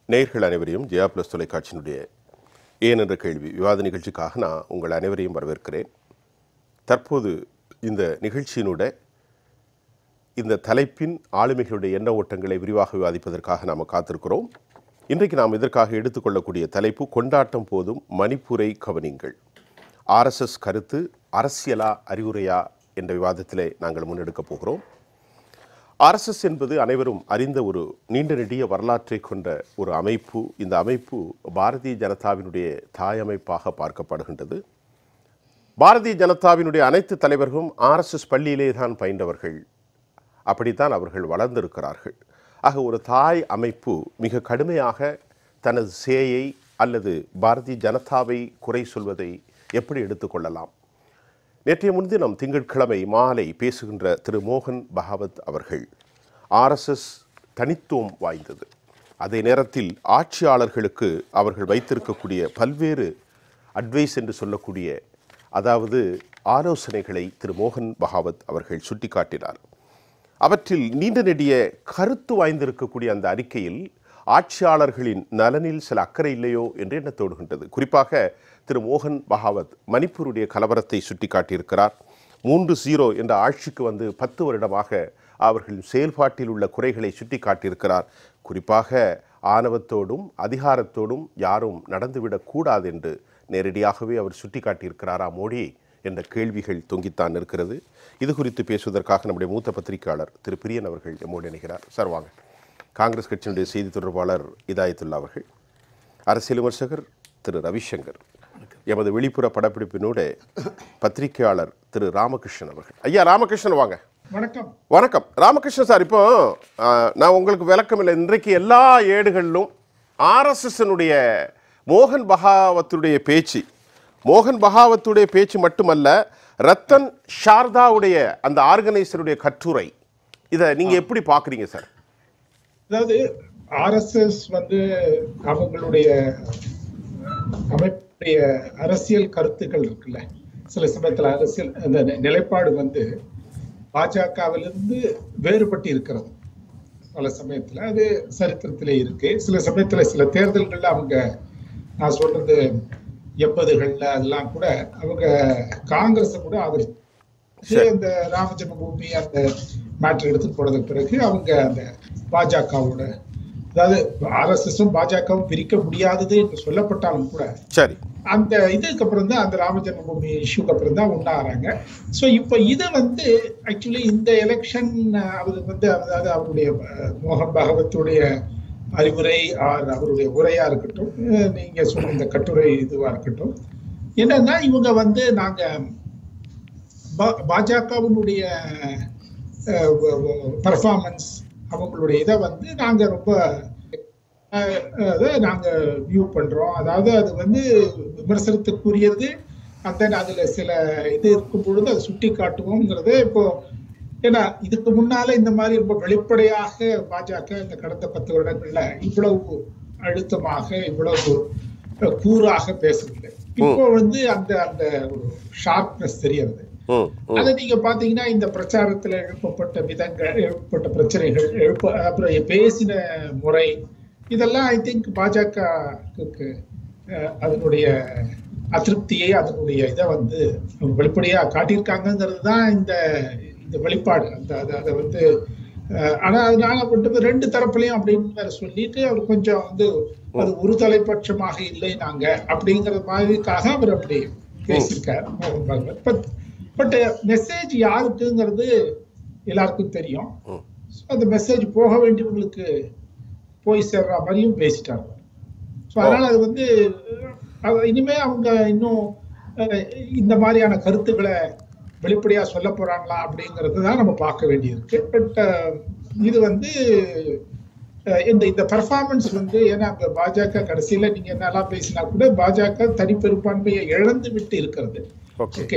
நேயர்கள் அனைவரையும் ஜெயா பிளஸ் தொலைக்காட்சியினுடைய ஏன் என்ற கேள்வி விவாத நிகழ்ச்சிக்காக நான் உங்கள் அனைவரையும் வரவேற்கிறேன் தற்போது இந்த நிகழ்ச்சியினூட இந்த தலைப்பின் ஆளுமைகளுடைய எண்ண ஓட்டங்களை விரிவாக விவாதிப்பதற்காக நாம் காத்திருக்கிறோம் இன்றைக்கு நாம் இதற்காக எடுத்துக்கொள்ளக்கூடிய தலைப்பு கொண்டாட்டம் போதும் மணிப்பூரை கவனிங்கள் ஆர்எஸ்எஸ் கருத்து அரசியலா அறிவுரையா என்ற விவாதத்திலே நாங்கள் முன்னெடுக்கப் போகிறோம் ஆர்எஸ்எஸ் என்பது அனைவரும் அறிந்த ஒரு நீண்ட நெடிய வரலாற்றை கொண்ட ஒரு அமைப்பு இந்த அமைப்பு பாரதிய ஜனதாவினுடைய தாயமைப்பாக பார்க்கப்படுகின்றது பாரதிய ஜனதாவினுடைய அனைத்து தலைவர்களும் ஆர்எஸ்எஸ் பள்ளியிலே தான் பயின்றவர்கள் அப்படித்தான் அவர்கள் வளர்ந்திருக்கிறார்கள் ஆக ஒரு தாய் அமைப்பு மிக கடுமையாக தனது சேயை அல்லது பாரதிய ஜனதாவை குறை சொல்வதை எப்படி எடுத்துக்கொள்ளலாம் நேற்றைய முன்தினம் திங்கட்கிழமை மாலை பேசுகின்ற திரு மோகன் பகவத் அவர்கள் ஆர்எஸ்எஸ் தனித்துவம் வாய்ந்தது அதே நேரத்தில் ஆட்சியாளர்களுக்கு அவர்கள் வைத்திருக்கக்கூடிய பல்வேறு அட்வைஸ் என்று சொல்லக்கூடிய அதாவது ஆலோசனைகளை திரு மோகன் பகாவத் அவர்கள் சுட்டிக்காட்டினார் அவற்றில் நீண்ட நெடிய கருத்து வாய்ந்திருக்கக்கூடிய அந்த அறிக்கையில் ஆட்சியாளர்களின் நலனில் சில அக்கறை இல்லையோ என்று எண்ண தோடுகின்றது குறிப்பாக திரு மோகன் பகாவத் மணிப்பூருடைய கலவரத்தை சுட்டிக்காட்டியிருக்கிறார் மூன்று ஜீரோ என்ற ஆட்சிக்கு வந்து பத்து வருடமாக அவர்களின் செயல்பாட்டில் உள்ள குறைகளை சுட்டிக்காட்டியிருக்கிறார் குறிப்பாக ஆணவத்தோடும் அதிகாரத்தோடும் யாரும் நடந்துவிடக் கூடாது என்று நேரடியாகவே அவர் சுட்டிக்காட்டியிருக்கிறாரா மோடி என்ற கேள்விகள் தொங்கித்தான் இருக்கிறது இது குறித்து பேசுவதற்காக நம்முடைய மூத்த பத்திரிகையாளர் திரு பிரியன் அவர்கள் எம்மோடு இணைகிறார் சார் வாங்க காங்கிரஸ் கட்சியினுடைய செய்தி தொடர்பாளர் இதாயத்துல்லா அவர்கள் அரசியல் விமர்சகர் திரு ரவிசங்கர் எமது வெளிப்புற படப்பிடிப்பினோட பத்திரிகையாளர் திரு ராமகிருஷ்ணன் அவர்கள் ஐயா ராமகிருஷ்ணன் வாங்க வணக்கம் வணக்கம் ராமகிருஷ்ணன் சார் இப்போ ஆ, நான் உங்களுக்கு விளக்கம் இல்லை இன்றைக்கு எல்லா ஏடுகளிலும் ஆர்எஸ்எஸ்னுடைய மோகன் பகாவத்துடைய பேச்சு மோகன் பகாவத்துடைய பேச்சு மட்டுமல்ல ரத்தன் ஷார்தாவுடைய அந்த ஆர்கனைசருடைய கட்டுரை இதை நீங்க எப்படி பார்க்குறீங்க சார் அதாவது ஆர்எஸ்எஸ் வந்து அவங்களுடைய அமைப்புடைய அரசியல் கருத்துக்கள் இருக்குல்ல சில சமயத்துல அரசியல் அந்த நி- நிலைப்பாடு வந்து பாஜகவிலிருந்து வேறுபட்டு இருக்கிறது பல சமயத்துல அது சரித்திரத்திலே இருக்கு சில சமயத்துல சில தேர்தல்கள்ல அவங்க நான் சொல்றது எண்பதுகள்ல அதெல்லாம் கூட அவங்க காங்கிரஸை கூட ஆதரிச்சு அந்த ராம ஜென்மபூமி அந்த மேட்டர் எடுத்துட்டு போனதுக்கு பிறகு அவங்க அந்த பாஜகவோட அதாவது ஆர்எஸ்எஸும் பாஜகவும் பிரிக்க முடியாதது என்று சொல்லப்பட்டாலும் கூட சரி அந்த இதுக்கு அப்புறம் தான் அந்த ராம ஜென்மபூமி இஷ்யூக்கு அப்புறம் தான் உண்டாகிறாங்க ஸோ இப்போ இதை வந்து ஆக்சுவலி இந்த எலெக்ஷன் அவர் வந்து அதாவது அவருடைய அஹ், மோகன் பகவத்துடைய அறிவுரை ஆர் அவருடைய உரையா இருக்கட்டும் அஹ், நீங்க சொன்ன இந்த கட்டுரை இதுவா இருக்கட்டும் என்னன்னா இவங்க வந்து நாங்க பா- பாஜகவினுடைய பர்ஃபார்மன்ஸ் அவங்களுடைய இதை வந்து நாங்க ரொம்ப அஹ், அதை நாங்க வியூ பண்றோம் அதாவது அது வந்து விமர்சனத்துக்குரியது and then அதுல சில இது இருக்கும் பொழுது அதை சுட்டி காட்டுவோங்கிறத இப்போ ஏன்னா இதுக்கு முன்னால இந்த மாதிரி ரொம்ப வெளிப்படையாக பாஜக இந்த கடந்த பத்து வருடங்கள்ல இவ்வளவு அழுத்தமாக இவ்வளவு அஹ், கூறாக பேசவில்லை இப்போ வந்து அந்த அந்த ஒரு ஷார்ப்னஸ் தெரியறது ம் ம் அதை நீங்க பாத்தீங்கன்னா இந்த பிரச்சாரத்துல எழுப்பப்பட்ட விதங்கள் எழுப்பப்பட்ட பிரச்சனைகள் எழுப்ப அப்புறம் பேசின முறை இதெல்லாம் ஐ திங்க் பாஜகவுக்கு அதனுடைய அதிருப்தியை அதனுடைய இதை வந்து அவங்க வெளிப்படையா காட்டியிருக்காங்கங்கிறது தான் இந்த இந்த வெளிப்பாடு அந்த அதை அதை வந்து அஹ், ஆனா அதனால மட்டும் ரெண்டு தரப்புலையும் அப்படின்னு வேற சொல்லிட்டு அவர் கொஞ்சம் வந்து அது ஒரு தலைப்பட்சமாக இல்லை நாங்க அப்படிங்கிற மாதிரிக்காக அவர் அப்படி பேசியிருக்காரு மோகன் பகவத் பட் பட் மெசேஜ் யாருக்குங்கிறது எல்லாருக்கும் தெரியும் ம். So, அந்த மெசேஜ் போக வேண்டியவங்களுக்கு போய் சேர்ற மாதிரியும் பேசிட்டாங்க ஸோ அதனால அது வந்து அஹ், இனிமே அவங்க இன்னும் அஹ், இந்த மாதிரியான கருத்துக்களை வெளிப்படையா சொல்ல போறாங்களா அப்படிங்கிறது தான் நம்ம பார்க்க வேண்டியிருக்கு பட் இது வந்து அஹ், இந்த இந்த பெர்ஃபார்மன்ஸ் வந்து ஏன்னா இப்ப பாஜக கடைசியில நீங்க என்னெல்லாம் பேசினா கூட பாஜக தனிப்பெரும்பான்மையை இழந்து விட்டு இருக்கிறது ஓகே ஓகே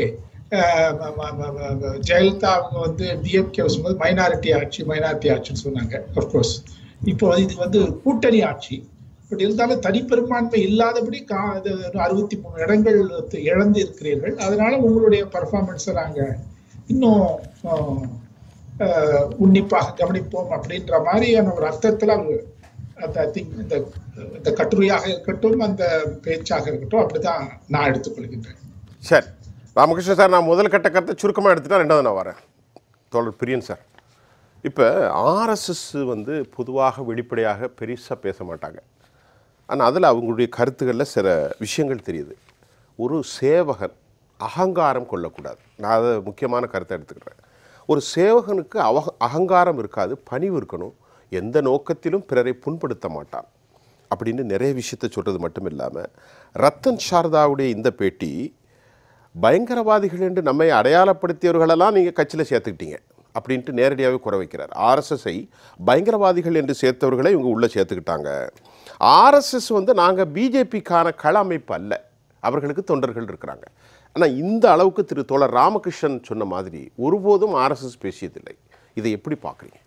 ஜெயலலிதா அவங்க வந்து டிஎம்கே சொல்லும்போது மைனாரிட்டி ஆட்சி மைனாரிட்டி ஆட்சின்னு சொன்னாங்க அஃப்கோர்ஸ் இப்போ இது வந்து கூட்டணி ஆட்சி பட் இருந்தாலும் தனிப்பெரும்பான்மை இல்லாதபடி கா இது அறுபத்தி மூணு இடங்கள் இழந்து இருக்கிறீர்கள் அதனால உங்களுடைய பர்ஃபார்மன்ஸை நாங்க இன்னும் ஆஹ், ஆஹ், உன்னிப்பாக கவனிப்போம் அப்படின்ற மாதிரியான ஒரு அர்த்தத்துல அவங்க அந்த ஐ திங்க் இந்த இந்த கட்டுரையாக இருக்கட்டும் அந்த பேச்சாக இருக்கட்டும் அப்படிதான் நான் எடுத்துக்கொள்கின்றேன் சரி ராமகிருஷ்ணன் சார் நான் முதல் கட்ட கருத்தை சுருக்கமாக எடுத்துட்டா ரெண்டாவது நான் வரேன் தோழர் பிரியன் சார் இப்போ ஆர்எஸ்எஸ் வந்து பொதுவாக வெளிப்படையாக பெருசாக பேச மாட்டாங்க ஆனால் அதில் அவங்களுடைய கருத்துக்களில் சில விஷயங்கள் தெரியுது ஒரு சேவகன் அகங்காரம் கொள்ளக்கூடாது நான் அதை முக்கியமான கருத்தை எடுத்துக்கிறேன் ஒரு சேவகனுக்கு அவ அகங்காரம் இருக்காது பணிவு இருக்கணும் எந்த நோக்கத்திலும் பிறரை புண்படுத்த மாட்டான் அப்படின்னு நிறைய விஷயத்தை சொல்கிறது மட்டும் இல்லாமல் ரத்தன் சாரதாவுடைய இந்த பேட்டி பயங்கரவாதிகள் என்று நம்மை அடையாளப்படுத்தியவர்களெல்லாம் நீங்கள் கட்சியில் சேர்த்துக்கிட்டீங்க அப்படின்ட்டு நேரடியாகவே குறை வைக்கிறார் ஆர்எஸ்எஸ்ஐ பயங்கரவாதிகள் என்று சேர்த்தவர்களை இவங்க உள்ளே சேர்த்துக்கிட்டாங்க ஆர்எஸ்எஸ் வந்து நாங்கள் பிஜேபிக்கான கள அமைப்பு அல்ல அவர்களுக்கு தொண்டர்கள் இருக்கிறாங்க ஆனால் இந்த அளவுக்கு திரு தோழர் ராமகிருஷ்ணன் சொன்ன மாதிரி ஒருபோதும் ஆர்எஸ்எஸ் பேசியதில்லை இதை எப்படி பார்க்குறீங்க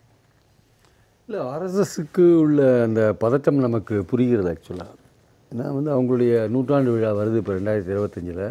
இல்லை ஆர்எஸ்எஸ்க்கு உள்ள அந்த பதட்டம் நமக்கு புரிகிறது ஆக்சுவலாக ஏன்னா வந்து அவங்களுடைய நூற்றாண்டு விழா வருது இப்போ ரெண்டாயிரத்தி இருபத்தஞ்சில்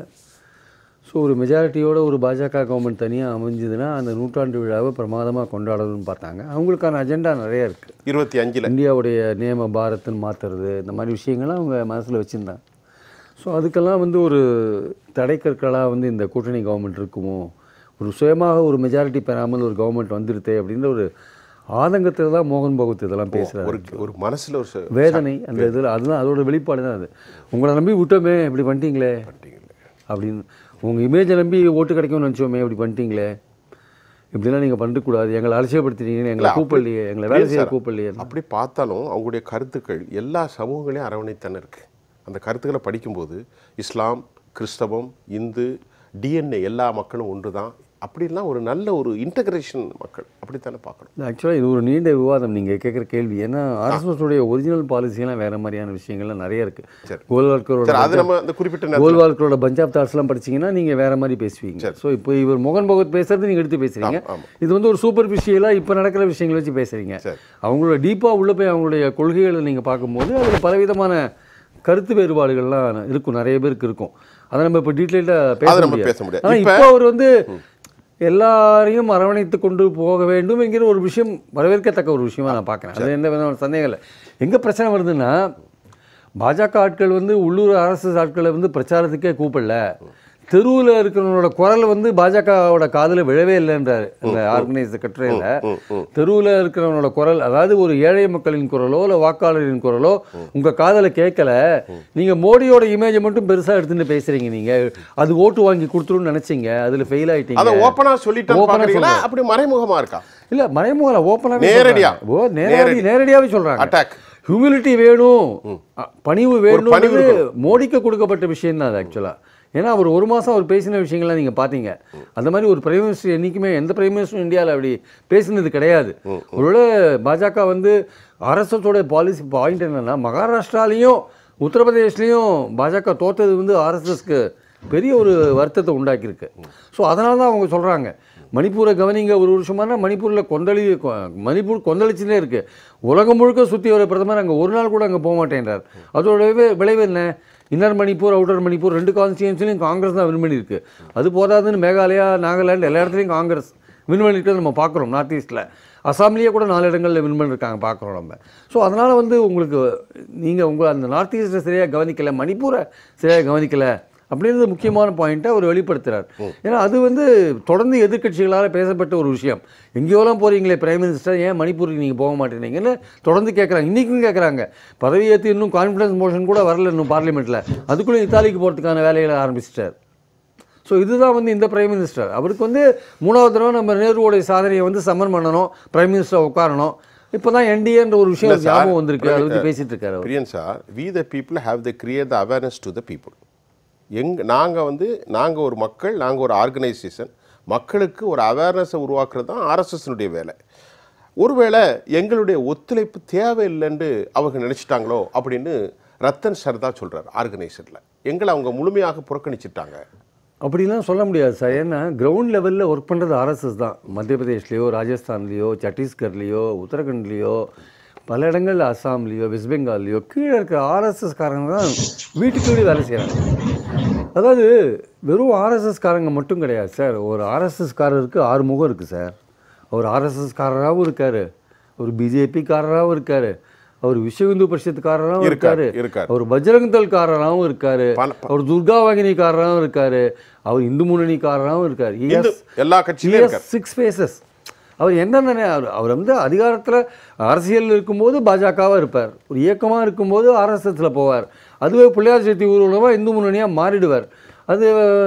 ஸோ ஒரு மெஜாரிட்டியோட ஒரு பாஜக கவர்மெண்ட் தனியாக அமைஞ்சதுன்னா அந்த நூற்றாண்டு விழாவை பிரமாதமாக கொண்டாடணும்னு பார்த்தாங்க அவங்களுக்கான அஜெண்டா நிறைய இருக்குது இருபத்தி அஞ்சில் இந்தியாவுடைய நேம பாரத்னு மாற்றுறது இந்த மாதிரி விஷயங்கள்லாம் அவங்க மனசில் வச்சுருந்தாங்க ஸோ அதுக்கெல்லாம் வந்து ஒரு தடைக்கற்களாக வந்து இந்த கூட்டணி கவர்மெண்ட் இருக்குமோ ஒரு சுயமாக ஒரு மெஜாரிட்டி பெறாமல் ஒரு கவர்மெண்ட் வந்துருத்தே அப்படின்ற ஒரு ஆதங்கத்தில் தான் மோகன் பகவத் இதெல்லாம் பேசுகிறாரு ஒரு ஒரு மனசில் ஒரு ச- வேதனை அந்த இதில் அதுதான் அதோட வெளிப்பாடு தான் அது உங்களை நம்பி விட்டோமே இப்படி பண்ணிட்டீங்களே அப்படின்னு உங்கள் இமேஜை நம்பி ஓட்டு கிடைக்கும்னு நினச்சோமே இப்படி பண்ணிட்டீங்களே இப்படிலாம் நீங்கள் பண்ணக்கூடாது எங்களை அலட்சியப்படுத்திட்டீங்கன்னு எங்களை கூப்பிடலையே எங்களை வேலை செய்ய கூப்பிடலையே அப்படி பார்த்தாலும் அவங்களுடைய கருத்துக்கள் எல்லா சமூகங்களையும் அரவணைத்தானே இருக்கு அந்த கருத்துக்களை படிக்கும்போது இஸ்லாம் கிறிஸ்தவம் இந்து டிஎன்ஏ எல்லா மக்களும் ஒன்று தான் அப்படிலாம் ஒரு நல்ல ஒரு இன்டகிரேஷன் மக்கள் அப்படித்தானே பார்க்கணும் ஆக்சுவலாக இது ஒரு நீண்ட விவாதம் நீங்கள் கேட்குற கேள்வி ஏன்னா ஆர்எஸ்எஸுடைய ஒரிஜினல் பாலிசியெல்லாம் வேறு மாதிரியான விஷயங்கள்லாம் நிறைய இருக்குது சரி. கோல்வால்கரோட சரி அது நம்ம அந்த குறிப்பிட்ட நேரத்துல- கோல்வால்கரோட பஞ்ச் ஆஃப் தாட்ஸ்லாம் படிச்சீங்கன்னா நீங்கள் வேற மாதிரி பேசுவீங்க ஸோ இப்போ இவர் மோகன் பகவத் பேசுறது நீங்கள் எடுத்து பேசுறீங்க ஆமா. இது வந்து ஒரு சூப்பர்ஃபிஷியலாக இப்போ நடக்கிற விஷயங்களை வச்சு பேசுறீங்க சரி. அவங்களோட டீப்பாக உள்ள போய் அவங்களுடைய கொள்கைகளை நீங்கள் பார்க்கும்போது அதில் பலவிதமான கருத்து வேறுபாடுகள்லாம் இருக்கும் நிறைய பேருக்கு இருக்கும் அதை நம்ம இப்போ டீட்டெயிலாக பேச அதை நம்ம முடியாது பேச முடியாது. ஆனால் இப்ப- இப்போ அவர் வந்து எல்லாரையும் அரவணைத்து கொண்டு போக வேண்டும் என்கிற ஒரு விஷயம் வரவேற்கத்தக்க ஒரு விஷயமா நான் பார்க்குறேன் அது எந்த விதமான சந்தேகம் இல்லை எங்கே பிரச்சனை வருதுன்னா பாஜக ஆட்கள் வந்து உள்ளூர் அரசு ஆட்களை வந்து பிரச்சாரத்துக்கே கூப்பிடல தெருவில் இருக்கிறவனோட குரல் வந்து பாஜகவோட காதில் விழவே இல்லைன்றாரு அந்த ஆர்கனைஸ் கட்டுரையில் தெருவில் இருக்கிறவனோட குரல் அதாவது ஒரு ஏழை மக்களின் குரலோ இல்லை வாக்காளரின் குரலோ உங்கள் காதில் கேட்கல நீங்கள் மோடியோட இமேஜை மட்டும் பெருசாக எடுத்துட்டு பேசுகிறீங்க நீங்கள் அது ஓட்டு வாங்கி கொடுத்துருன்னு நினச்சிங்க அதில் ஃபெயில் ஆயிட்டீங்க அதை ஓப்பனா சொல்லிட்டேன் Open ஆ பாக்குறீங்களா சொல்றேன். அப்படி மறைமுகமா இருக்கா இல்ல மறைமுகல ஓப்பனாக நேரடியா. ஓ நேரடி நேரடியாவே சொல்றாங்க Attack. ஹியூமிலிட்டி வேணும் அ, பணிவு வேணும் பணிவு மோடிக்கு கொடுக்கப்பட்ட விஷயம் தான் அது ஆக்சுவலா ஏன்னா அவர் ஒரு மாசம் அவர் பேசின விஷயங்கள்லாம் நீங்க பாத்தீங்க அந்த மாதிரி ஒரு பிரைம் மினிஸ்டர் என்னைக்குமே எந்த பிரைம் மினிஸ்டரும் இந்தியாவில் அப்படி பேசினது கிடையாது ஒருவேளை பாஜக வந்து ஆர்எஸ்எஸோட பாலிசி பாயிண்ட் என்னன்னா மகாராஷ்டிராலையும் உத்தரப்பிரதேஷ்லையும் பாஜக தோத்தது வந்து ஆர்எஸ்எஸ்க்கு பெரிய ஒரு வருத்தத்தை உண்டாக்கியிருக்கு ஸோ அதனால தான் அவங்க சொல்கிறாங்க மணிப்பூரை கவனிங்க ஒரு வருஷமான மணிப்பூரில் கொந்தளி கொ- மணிப்பூர் கொந்தளிச்சுட்டே இருக்குது உலகம் முழுக்க சுற்றி வர பிரதமர் அங்கே ஒரு நாள் கூட அங்கே போக மாட்டேன்றார் அதோட விளைவு- விளைவு என்ன இன்னர் மணிப்பூர் அவுட்டர் மணிப்பூர் ரெண்டு கான்ஸ்டியூன்சிலையும் காங்கிரஸ் தான் வின் பண்ணியிருக்கு அது போதாதுன்னு மேகாலயா நாகாலாந்து எல்லா இடத்துலையும் காங்கிரஸ் வின் பண்ணியிருக்கிறது நம்ம பார்க்குறோம் நார்த் ஈஸ்ட்டில் அசாம்லேயே கூட நாலு இடங்களில் வின் பண்ணியிருக்காங்க பார்க்குறோம் நம்ம ஸோ அதனால் வந்து உங்களுக்கு நீங்கள் உங்கள் அந்த நார்த் ஈஸ்ட்டை சரியாக கவனிக்கலை மணிப்பூரை சரியாக கவனிக்கலை அப்படின்றது முக்கியமான பாயிண்ட்டை அவர் வெளிப்படுத்துறார் ஏன்னா அது வந்து தொடர்ந்து எதிர்க்கட்சிகளால் பேசப்பட்ட ஒரு விஷயம் எங்கேயோலாம் போகிறீங்களே பிரைம் மினிஸ்டர் ஏன் மணிப்பூருக்கு நீங்கள் போக மாட்டேங்கிறீங்கன்னு தொடர்ந்து கேட்குறாங்க இன்றைக்கும் கேட்குறாங்க பதவியேற்று இன்னும் கான்ஃபிடன்ஸ் மோஷன் கூட வரல இன்னும் பார்லிமெண்ட்டில் அதுக்குள்ளே இத்தாலிக்கு போகிறதுக்கான வேலைகளை ஆரம்பிச்சிட்டார் ஸோ இதுதான் வந்து இந்த பிரைம் மினிஸ்டர் அவருக்கு வந்து மூணாவது தடவை நம்ம நேருவோடைய சாதனையை வந்து சம்மன் பண்ணணும் பிரைம் மினிஸ்டர் உட்காரணும் இப்போ தான் என்டிஏன்ற ஒரு விஷயம் இல்ல சார், ஞாபகம் வந்திருக்கு அதை பற்றி பேசிட்டு இருக்காரு அவர் Priyan sir we the people have the create the awareness to the people எங் நாங்கள் வந்து நாங்கள் ஒரு மக்கள் நாங்கள் ஒரு ஆர்கனைசேஷன் மக்களுக்கு ஒரு அவேர்னஸை உருவாக்குறது தான் ஆர்எஸ்எஸ்னுடைய வேலை ஒருவேளை எங்களுடைய ஒத்துழைப்பு தேவையில்லைன்னு அவங்க நினச்சிட்டாங்களோ அப்படின்னு ரத்தன் சர்தா சொல்கிறார் ஆர்கனைசரில் எங்களை அவங்க முழுமையாக புறக்கணிச்சிட்டாங்க அப்படிலாம் சொல்ல முடியாது சார் ஏன்னா கிரவுண்ட் லெவலில் ஒர்க் பண்ணுறது ஆர்எஸ்எஸ் தான் மத்திய பிரதேஷ்லேயோ ராஜஸ்தான்லேயோ சத்தீஸ்கர்லேயோ உத்தரகண்ட்லேயோ பல இடங்கள்ல அஸ்ஸாம்லேயோ வெஸ்ட் பெங்கால்லையோ கீழே இருக்கிற ஆர்எஸ்எஸ் காரங்க தான் வீட்டுக்கு வீடு வேலை செய்கிறாங்க அதாவது வெறும் ஆர்எஸ்எஸ் காரங்க மட்டும் கிடையாது சார் ஒரு ஆர்எஸ்எஸ் காரருக்கு ஆறு முகம் இருக்குது சார் ஒரு ஆர்எஸ்எஸ் காரராகவும் இருக்கார் ஒரு பிஜேபி காரராகவும் இருக்கார் அவர் விஸ்வ இந்து பரிஷத்துக்காரராகவும் இருக்காரு, இருக்காரு இருக்காரு. அவர் பஜ்ரங் தள்காரராகவும் இருக்காரு பல- ப- அவர் துர்கா வாகினிக்காரராகவும் இருக்காரு அவர் இந்து முன்னணிக்காரராகவும் இருக்காரு He இந்து has- எல்லா கட்சியிலும் இருக்காரு சிக்ஸ் ஃபேஸஸ் அவர் என்னென்ன அவர் அவர் வந்து அதிகாரத்தில் அரசியல் இருக்கும்போது பாஜகவாக இருப்பார் ஒரு இயக்கமாக இருக்கும்போது ஆர்எஸ்எஸ்ல போவார் அதுவே பிள்ளையார் சக்தி ஊர்வலமாக இந்து முன்னணியாக மாறிடுவார் அது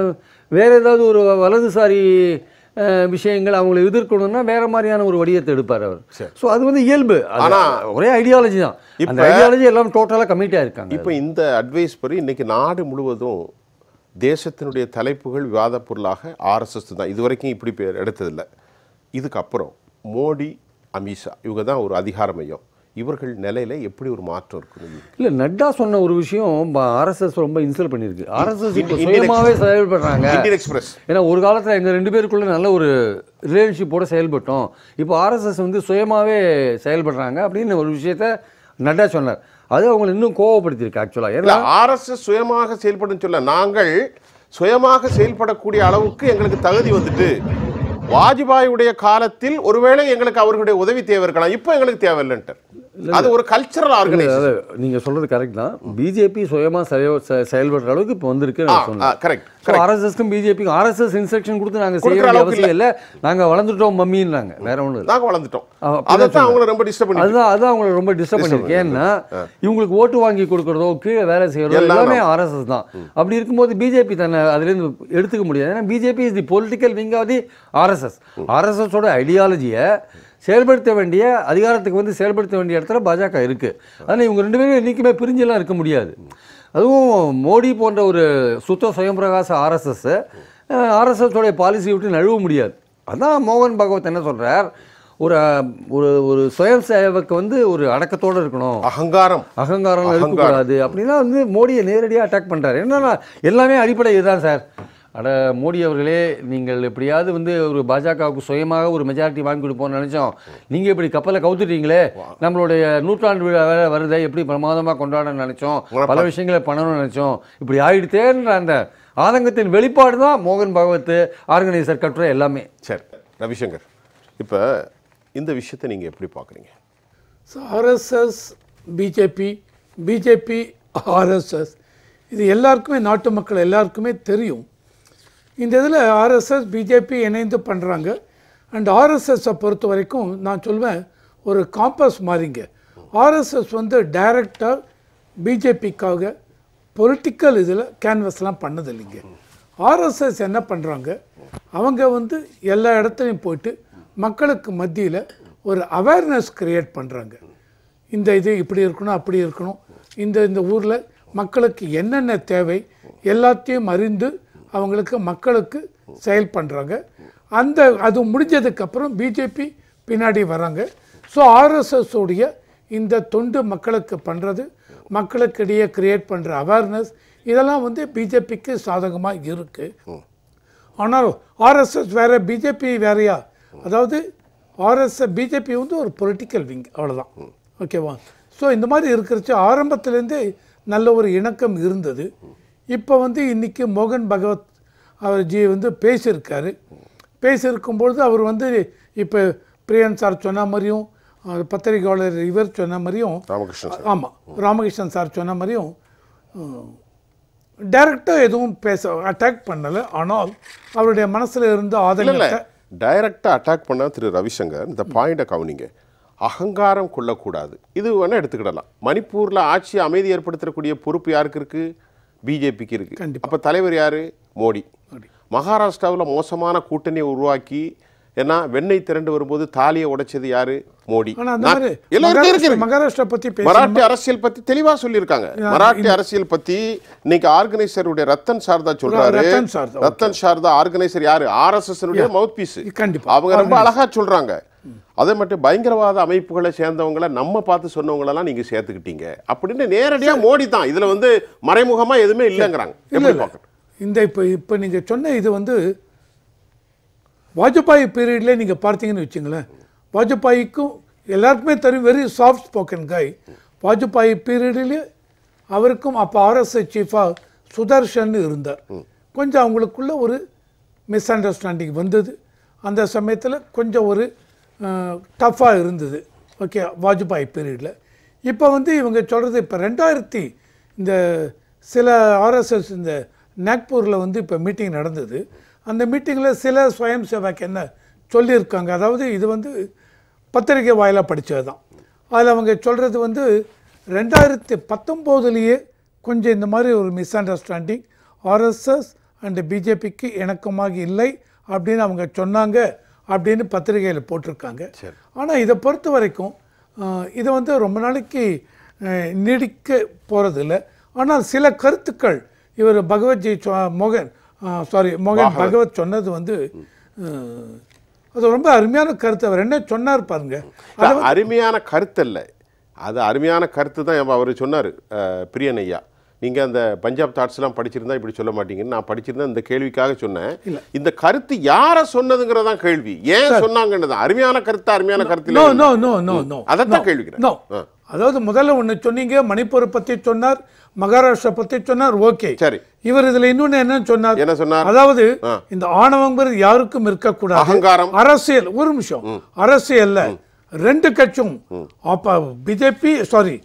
வேற ஏதாவது ஒரு வலதுசாரி அஹ், விஷயங்கள் அவங்களை எதிர்க்கணும்னா வேற மாதிரியான ஒரு வடிவத்தை எடுப்பார் அவர் ஸோ அது வந்து இயல்பு அது ஆனா, ஒரே ஐடியாலஜி தான் அந்த இப்ப- ஐடியாலஜி எல்லாம் டோட்டலாக கமிட்டாக இருக்காங்க இப்போ இந்த அட்வைஸ் படி இன்னைக்கு நாடு முழுவதும் தேசத்தினுடைய தலைப்புகள் விவாதப் பொருளாக ஆர்எஸ்எஸ் தான் இதுவரைக்கும் இப்படி பேர் எடுத்ததில்லை இதுக்கப்புறம் மோடி அமித்ஷா இவங்க தான் ஒரு அதிகார மையம் இவர்கள் நிலையில எப்படி ஒரு மாற்றம் இருக்கும் இல்லை நட்டா சொன்ன ஒரு விஷயம் ஆர்எஸ்எஸ் ரொம்ப இன்சல்ட் பண்ணியிருக்கு ஆர்எஸ்எஸ் இப்போ Indian சுயமாகவே செயல்படுறாங்க இந்தியன் எக்ஸ்பிரஸ் ஏன்னா ஒரு காலத்தில் எங்கள் ரெண்டு பேருக்குள்ள நல்ல ஒரு ரிலேஷன்ஷிப்போட செயல்பட்டோம் இப்போ ஆர்எஸ்எஸ் வந்து சுயமாகவே செயல்படுறாங்க அப்படின்னு ஒரு விஷயத்த நட்டா சொன்னார் அது அவங்களை இன்னும் கோவப்படுத்தியிருக்கு ஆக்சுவலாக இல்ல ஏன்னா ஆர்எஸ்எஸ் சுயமாக செயல்படும் சொல்ல நாங்கள் சுயமாக செயல்படக்கூடிய அளவுக்கு எங்களுக்கு தகுதி வந்துட்டு வாஜ்பாயுடைய காலத்தில் ஒருவேளை எங்களுக்கு அவர்களுடைய உதவி தேவை இருக்கலாம் இப்போ எங்களுக்கு தேவையில்லைன்ட்டு அது ஒரு கல்ச்சரல் ஆர்கனைசேஷன் நீங்கள் சொல்கிறது கரெக்ட் தான் பிஜேபி சுயமாக செயல் செ- செயல்படுற அளவுக்கு இப்போ வந்திருக்கு நான் சொன்னேன் கரெக்ட் ஸோ ஆர்எஸ்எஸ்க்கும் பிஜேபிக்கும் ஆர்எஸ்எஸ் இன்ஸ்ட்ரக்ஷன் கொடுத்து நாங்கள் செய்ய கொடுக்குற வேண்டிய அளவுக்கு அவசியம் இல்லை நாங்கள் வளர்ந்துட்டோம் மம்மின்னாங்க வேற ஒன்றும் இல்லை நாங்க வளர்ந்துட்டோம் ஆ, அப்படிதான் அதைத்தான் அவங்கள ரொம்ப டிஸ்டர்ப் பண்ணி அதுதான் அதுதான் அவங்களை ரொம்ப டிஸ்டர்ப் பண்ணிருக்கு ஏன்னா இவங்களுக்கு ஓட்டு வாங்கி கொடுக்கறதோ கீழே வேலை செய்யறதோ எல்லாம் எல்லாமே ஆர்எஸ்எஸ் தான் அப்படி இருக்கும்போது பிஜேபி தன்னை அதுலேருந்து எடுத்துக்க முடியாது ஏன்னா BJP is the political wing of the RSS ஆர்எஸ்எஸோட ஐடியாலஜியை செயல்படுத்த வேண்டிய அதிகாரத்துக்கு வந்து செயல்படுத்த வேண்டிய இடத்துல பாஜக இருக்கு ஆனால் இவங்க ரெண்டு பேரும் என்றைக்குமே பிரிஞ்செல்லாம் இருக்க முடியாது அதுவும் மோடி போன்ற ஒரு சுத்த சுயம்பிரகாச ஆர்எஸ்எஸ் ஆர்எஸ்எஸோடைய பாலிசி விட்டு நழுவ முடியாது அதான் மோகன் பகவத் என்ன சொல்றார் ஒரு ஒரு ஒரு சுயம் சேவக்கு வந்து ஒரு அடக்கத்தோட இருக்கணும் அகங்காரம் அகங்காரம் அகங்காரம். இருக்கக்கூடாது அப்படின்னா வந்து மோடியை நேரடியாக அட்டாக் பண்ணுறாரு என்னன்னா எல்லாமே அடிப்படை இதுதான் சார் அட மோடி அவர்களே நீங்கள் எப்படியாவது வந்து ஒரு பாஜகவுக்கு சுயமாக ஒரு மெஜாரிட்டி வாங்கி கொடுப்போம்னு நினச்சோம் நீங்கள் இப்படி கப்பலை கவுத்துட்டீங்களே நம்மளுடைய நூற்றாண்டு விழா வேற வருதை எப்படி பிரமாதமாக கொண்டாடணும்னு நினச்சோம் பல விஷயங்களை பண்ணணும்னு நினச்சோம் இப்படி ஆயிடுத்தேன்ற அந்த ஆதங்கத்தின் வெளிப்பாடு தான் மோகன் பகவத் ஆர்கனைசர் கட்டுரை எல்லாமே சரி ரவிசங்கர் இப்போ இந்த விஷயத்தை நீங்க எப்படி பார்க்குறீங்க so RSS BJP BJP RSS இது எல்லாருக்குமே நாட்டு மக்கள் எல்லாருக்குமே தெரியும் இந்த இதில் ஆர்எஸ்எஸ் பிஜேபி இணைந்து பண்ணுறாங்க அண்ட் ஆர்எஸ்எஸ்ஸை பொறுத்த வரைக்கும் நான் சொல்வேன் ஒரு காம்பஸ் மாதிரிங்க ஆர்எஸ்எஸ் வந்து டைரக்டாக பிஜேபிக்காக பொலிட்டிக்கல் இதில் கேன்வஸ்லாம் பண்ணது இல்லைங்க ஆர்எஸ்எஸ் என்ன பண்ணுறாங்க அவங்க வந்து எல்லா இடத்துலையும் போயிட்டு மக்களுக்கு மத்தியில் ஒரு அவேர்னஸ் கிரியேட் பண்ணுறாங்க இந்த இது இப்படி இருக்கணும் அப்படி இருக்கணும் இந்த இந்த ஊரில் மக்களுக்கு என்னென்ன தேவை எல்லாத்தையும் அறிந்து அவங்களுக்கு மக்களுக்கு செயல் பண்ணுறாங்க அந்த அது முடிஞ்சதுக்கப்புறம் பிஜேபி பின்னாடி வராங்க ஸோ ஆர்எஸ்எஸ் உடைய இந்த தொண்டு மக்களுக்கு பண்ணுறது மக்களுக்கிடையே கிரியேட் பண்ணுற அவேர்னஸ் இதெல்லாம் வந்து பிஜேபிக்கு சாதகமாக இருக்குது ஆனால் ஆர்எஸ்எஸ் வேற பிஜேபி வேறையா அதாவது ஆர்எஸ்எஸ் பிஜேபி வந்து ஒரு பொலிட்டிக்கல் விங் அவ்வளோதான் ஓகேவா ஸோ இந்த மாதிரி இருக்கிறச்சு ஆரம்பத்துலேருந்தே நல்ல ஒரு இணக்கம் இருந்தது இப்போ வந்து இன்னைக்கு மோகன் பகவத் அவர் ஜி வந்து பேசியிருக்காரு பேசியிருக்கும்பொழுது அவர் வந்து இப்போ பிரியன் சார் சொன்ன மாதிரியும் அஹ், பத்திரிகையாளர் இவர் சொன்ன மாதிரியும் ராமகிருஷ்ணன் சார் ஆமாம் ராமகிருஷ்ணன் சார் சொன்ன மாதிரியும் டைரக்டாக எதுவும் பேச அட்டாக் பண்ணலை ஆனால் அவருடைய மனசில் இருந்த இல்ல இல்ல ஆதங்கத்தை டைரக்டா அட்டாக் பண்ண திரு ரவிசங்கர் இந்த பாயிண்ட்டை கவனிங்க அகங்காரம் கொள்ளக்கூடாது இது வேணா எடுத்துக்கிடலாம் மணிப்பூர்ல ஆட்சி அமைதி ஏற்படுத்தக்கூடிய பொறுப்பு யாருக்கு இருக்கு பிஜேபிக்கு இருக்கு கண்டிப்பா. அப்ப தலைவர் யாரு மோடி மகாராஷ்டிராவில் மோசமான கூட்டணியை உருவாக்கி ஏன்னா வெண்ணெய் திரண்டு வரும்போது தாலியை உடைச்சது யாரு மோடி ஆனால் அந்த நான்- மாதிரி எல்லாருக்கும் இருக்கு, மகாராஷ்டிரா இருக்கு மகாராஷ்டிரா பற்றி பேச மராட்டி அரசியல் பத்தி தெளிவா சொல்லியிருக்காங்க மராட்டி அரசியல் பத்தி இன்னைக்கு ஆர்கனைசருடைய ரத்தன் சாரதா சொல்றாரு ரத்தன் சாரதா, okay. ரத்தன் சாரதா ஆர்கனைசர் யாரு ஆர்எஸ்எஸ் மவுத் பீஸ் கண்டிப்பா. அவங்க ரொம்ப அழகா சொல்றாங்க அதே மட்டும் பயங்கரவாத அமைப்புகளை சேர்ந்தவங்கள நம்ம பார்த்து சொன்னவங்களெல்லாம் நீங்க சேர்த்துக்கிட்டீங்க அப்படின்னு நேரடியா மோடி தான் இதுல வந்து மறைமுகமா எதுவுமே இல்லைங்கிறாங்க இல்லை எப்படி இல்லை பார்க்கணும் இந்த இப்போ இப்போ நீங்கள் சொன்ன இது வந்து வாஜ்பாய் பீரியட்லேயே நீங்கள் பார்த்தீங்கன்னு வச்சுங்களேன் வாஜ்பாய்க்கும் எல்லாருக்குமே தெரியும் very soft spoken guy Vajpayee பீரியட்லேயே அவருக்கும் அப்போ ஆர்எஸ்ஐ சீஃபாக சுதர்ஷன் இருந்தார் கொஞ்சம் அவங்களுக்குள்ள ஒரு மிஸ் அண்டர்ஸ்டாண்டிங் வந்தது அந்த சமயத்தில் கொஞ்சம் ஒரு டஃப்பாக இருந்தது ஓகே வாஜ்பாய் பீரியடில் இப்போ வந்து இவங்க சொல்கிறது இப்போ ரெண்டாயிரத்தி இந்த சில ஆர்எஸ்எஸ் இந்த நாக்பூரில் வந்து இப்போ மீட்டிங் நடந்தது அந்த மீட்டிங்கில் சில ஸ்வயம் சேவக் என்ன சொல்லியிருக்காங்க அதாவது இது வந்து பத்திரிகை வாயிலாக படித்தது தான் அதில் அவங்க சொல்கிறது வந்து ரெண்டாயிரத்தி பத்தொம்போதுலேயே கொஞ்சம் இந்த மாதிரி ஒரு மிஸ் அண்டர்ஸ்டாண்டிங் ஆர்எஸ்எஸ் அண்டு பிஜேபிக்கு இணக்கமாக இல்லை அப்படின்னு அவங்க சொன்னாங்க அப்படின்னு பத்திரிகையில் போட்டிருக்காங்க ஆனால் இதை பொறுத்த வரைக்கும் ஆஹ், இதை வந்து ரொம்ப நாளைக்கு ஆஹ், நீடிக்க போகிறதில்ல ஆனால் சில கருத்துக்கள் இவர் பகவத்ஜி சொ- மோகன் சாரி மோகன் பகவத் சொன்னது வந்து ஆஹ், அது ரொம்ப அருமையான கருத்து அவர் என்ன சொன்னார் பாருங்க இல்ல, அருமையான கருத்து அல்ல அது அருமையான கருத்து தான் அவர் சொன்னார் பிரியன் ஐயா நீங்க அந்த பஞ்சாப் தாட்ஸ்லாம் படிச்சிருந்தா இப்படி சொல்ல மாட்டீங்கன்னு நான் படிச்சிருந்தா இந்த கேள்விக்காக சொன்னேன் இந்த கருத்து யார சொன்னதுங்கிறதான் கேள்வி ஏன் சொன்னாங்கன்னு தான் அருமையான கருத்து அருமையான கருத்து நோ இல்ல. நோ நோ நோ நோ அதைத்தான் கேள்விக்கிறேன் நோ அதாவது முதல்ல ஒன்று சொன்னீங்க மணிப்பூரை பற்றி சொன்னார் மகாராஷ்டிரா பற்றி சொன்னார் ஓகே சரி இவர் இதுல இன்னொன்னு என்ன சொன்னார் என்ன சொன்னார் அதாவது இந்த ஆணவங்கிறது யாருக்கும் இருக்கக்கூடாது அகங்காரம். அரசியல் ஒரு நிமிஷம் அரசியல்ல ரெண்டு கட்சியும் அப்ப BJP sorry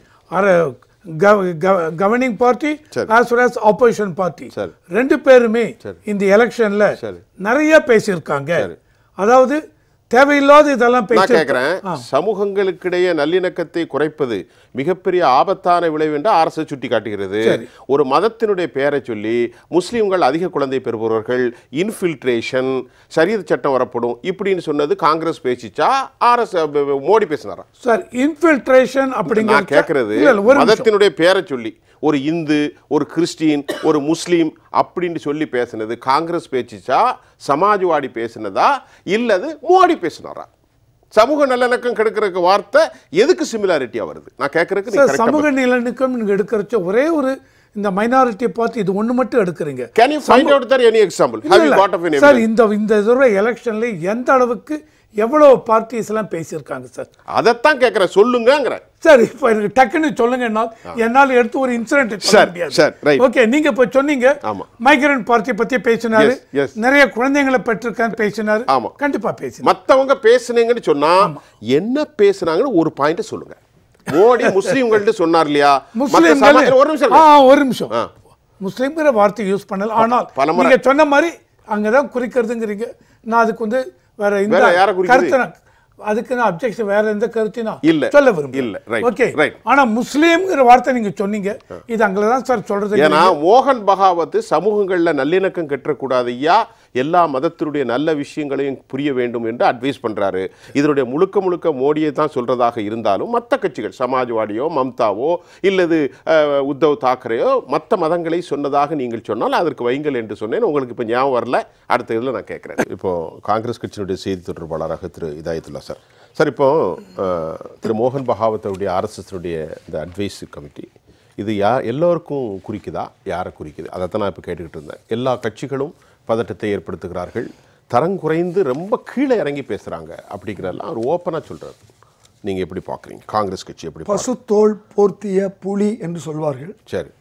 governing party as well as opposition party சரி. ரெண்டு பேருமே இந்த எலெக்ஷன்ல சரி. நிறைய பேசியிருக்காங்க அதாவது தேவையில்லாத இதெல்லாம் நான் பேசி கேட்கிறேன் சமூகங்களுக்கிடையே நல்லிணக்கத்தை குறைப்பது மிகப்பெரிய ஆபத்தான விளைவு என்று அரசு சுட்டி காட்டுகிறது ஒரு மதத்தினுடைய பெயரை சொல்லி முஸ்லிம்கள் அதிக குழந்தை பெறுபவர்கள் இன்ஃபில்ட்ரேஷன் சரியத் சட்டம் வரப்படும் இப்படின்னு சொன்னது காங்கிரஸ் பேசிச்சா ஆர்எஸ் மோடி பேசினாரா சார் இன்ஃபில்ட்ரேஷன் நான் அப்படிங்கிறது கேட்கறது இல்ல, இல்ல, ஒரு நிமிஷம். மதத்தினுடைய பெயரை சொல்லி ஒரு இந்து ஒரு கிறிஸ்டின் ஒரு முஸ்லீம் அப்படின்னு சொல்லி பேசுனது காங்கிரஸ் பேசிச்சா சமாஜ்வாடி பேசினதா இல்லது மோடி பேசினாரா சமூக நல்லிணக்கம் கெடுக்கிறதுக்கு வார்த்தை எதுக்கு சிமிலாரிட்டியா வருது நான் கேட்கறதுக்கு நீ சார் correct ஆ சமூக நிலநிற்கம் நீங்க எடுக்கிறச்ச ஒரே ஒரு இந்த மைனாரிட்டியை பார்த்து இது ஒண்ணு மட்டும் எடுக்கிறீங்க Can you find out there any example? இல்ல, Have you இல்ல. got of any sir evidence? இந்த இந்த தடவை எலெக்ஷன்ல எந்த அளவுக்கு எவ்வளவு பார்ட்டிஸ் எல்லாம் பேசியிருக்காங்க சார் அதைத்தான் கேட்கிறேன் சொல்லுங்கங்கிறேன் சார் இப்போ எனக்கு டக்குன்னு சொல்லுங்க என்னால் என்னால் எடுத்து ஒரு இன்சிடென்ட் சொல்ல சரி, முடியாது சரி, right. ஓகே நீங்க இப்போ சொன்னீங்க ஆமா. மைக்ரண்ட் பார்ட்டி பத்தி பேசினாரு Yes, yes. நிறைய குழந்தைங்களை பெற்றிருக்கான்னு பேசினாரு ஆமா. கண்டிப்பா பேசினார் மத்தவங்க பேசுனீங்கன்னு சொன்னா என்ன பேசுனாங்கன்னு ஒரு பாயிண்ட் சொல்லுங்க மோடி முஸ்லீம்கள்ட்ட சொன்னார் இல்லையா மத்த முஸ்லிம்கள் சமா- ஒரு நிமிஷம் ஆ இருங்க. ஒரு நிமிஷம் முஸ்லிம்ங்கிற வார்த்தை யூஸ் பண்ணல ஆனால் பலமுறை. நீங்க சொன்ன மாதிரி அங்கதான் குறிக்கிறதுங்கிறீங்க நான் அதுக்கு வந்து வேற இந்த வேற யாரை குறிக்குது? கருத்தை நான் அதுக்கு நான் அப்ஜெக்ஷன் வேற எந்த கருத்தையும் நான் இல்ல. சொல்ல விரும்பல இல்ல. Right. Okay Right. ஆனா முஸ்லீம்ங்கிற வார்த்தை நீங்க சொன்னீங்க இது அங்கதான் சார் சொல்றது ஏன்னா மோகன் பகாவத் சமூகங்கள்ல நல்லிணக்கம் கெட்டக்கூடாது ஐயா எல்லா மதத்தினுடைய நல்ல விஷயங்களையும் புரிய வேண்டும் என்று அட்வைஸ் பண்றாரு இதனுடைய முழுக்க முழுக்க மோடியை தான் சொல்றதாக இருந்தாலும் மற்ற கட்சிகள் சமாஜ்வாடியோ மம்தாவோ இல்லது அஹ், உத்தவ் தாக்கரேயோ மற்ற மதங்களை சொன்னதாக நீங்கள் சொன்னால் அதற்கு வைங்கள் என்று சொன்னேன் உங்களுக்கு இப்போ ஞாபகம் வரல அடுத்த இதில் நான் கேட்குறேன் இப்போ காங்கிரஸ் கட்சியினுடைய செய்தி தொடர்பாளராக திரு இதாயத்துல்லா சார் சார் இப்போ அஹ், திரு மோகன் பகாவத்துடைய ஆர்எஸ்எஸ்னுடைய இந்த அட்வைஸ் கமிட்டி இது யா எல்லோருக்கும் குறிக்குதா யாரை குறிக்குது அதைத்தான் நான் இப்போ கேட்டுக்கிட்டு இருந்தேன் எல்லா கட்சிகளும் பதட்டத்தை ஏற்படுத்துகிறார்கள் தரம் குறைந்து ரொம்ப கீழே இறங்கி பேசுகிறாங்க அப்படிங்கிறதெல்லாம் அவர் ஓப்பனாக சொல்கிறார் நீங்கள் எப்படி பார்க்குறீங்க காங்கிரஸ் கட்சி எப்படி பார்க்கறீங்க? பசுத்தோல் போர்த்திய புலி என்று சொல்வார்கள் சரி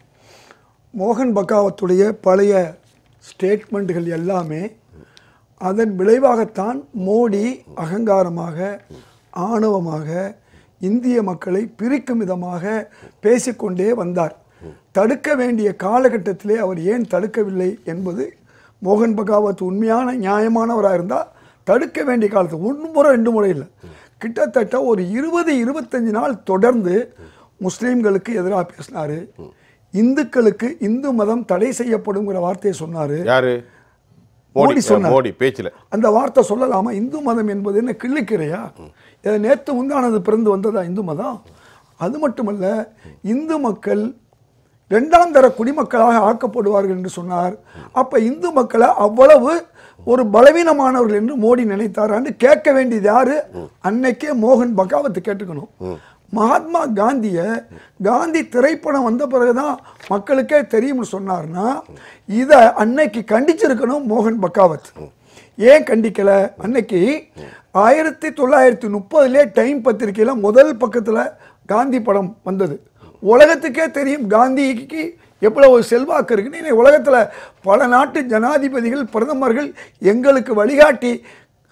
மோகன் பகாவத்துடைய பழைய ஸ்டேட்மெண்ட்டுகள் எல்லாமே அதன் விளைவாகத்தான் மோடி அகங்காரமாக ஆணவமாக இந்திய மக்களை பிரிக்கும் விதமாக பேசிக்கொண்டே வந்தார் தடுக்க வேண்டிய காலகட்டத்திலே அவர் ஏன் தடுக்கவில்லை என்பது மோகன் பகாவத் உண்மையான நியாயமானவராக இருந்தால் தடுக்க வேண்டிய காலத்தில் ஒன்று முறை ரெண்டு முறை இல்லை கிட்டத்தட்ட ஒரு இருபது இருபத்தஞ்சு நாள் தொடர்ந்து முஸ்லீம்களுக்கு எதிராக பேசினாரு இந்துக்களுக்கு இந்து மதம் தடை செய்யப்படுங்கிற வார்த்தையை சொன்னாரு யாரு மோடி மோடி சொன்னார். மோடி பேச்சில் அந்த வார்த்தை சொல்லலாமா இந்து மதம் என்பது என்ன கிள்ளிக்கிறையா இது நேற்று முந்தானது பிறந்து வந்ததா இந்து மதம் அது மட்டுமல்ல இந்து மக்கள் இரண்டாம் தர குடிமக்களாக ஆக்கப்படுவார்கள் என்று சொன்னார் அப்ப இந்து மக்களை அவ்வளவு ஒரு பலவீனமானவர்கள் என்று மோடி நினைத்தாரான்னு கேட்க வேண்டியது யாரு அன்னைக்கே மோகன் பகாவத் கேட்டுக்கணும் மகாத்மா காந்திய காந்தி திரைப்படம் வந்த பிறகுதான் மக்களுக்கே தெரியும்னு சொன்னார்னா இதை அன்னைக்கு கண்டிச்சிருக்கணும் மோகன் பகாவத் ஏன் கண்டிக்கல அன்னைக்கு ஆயிரத்தி தொள்ளாயிரத்தி முப்பதுலே டைம் பத்திரிக்கையில முதல் பக்கத்துல காந்தி படம் வந்தது உலகத்துக்கே தெரியும் காந்திக்கு எவ்வளவு செல்வாக்கு இருக்குன்னு இன்னைக்கு உலகத்துல பல நாட்டு ஜனாதிபதிகள் பிரதமர்கள் எங்களுக்கு வழிகாட்டி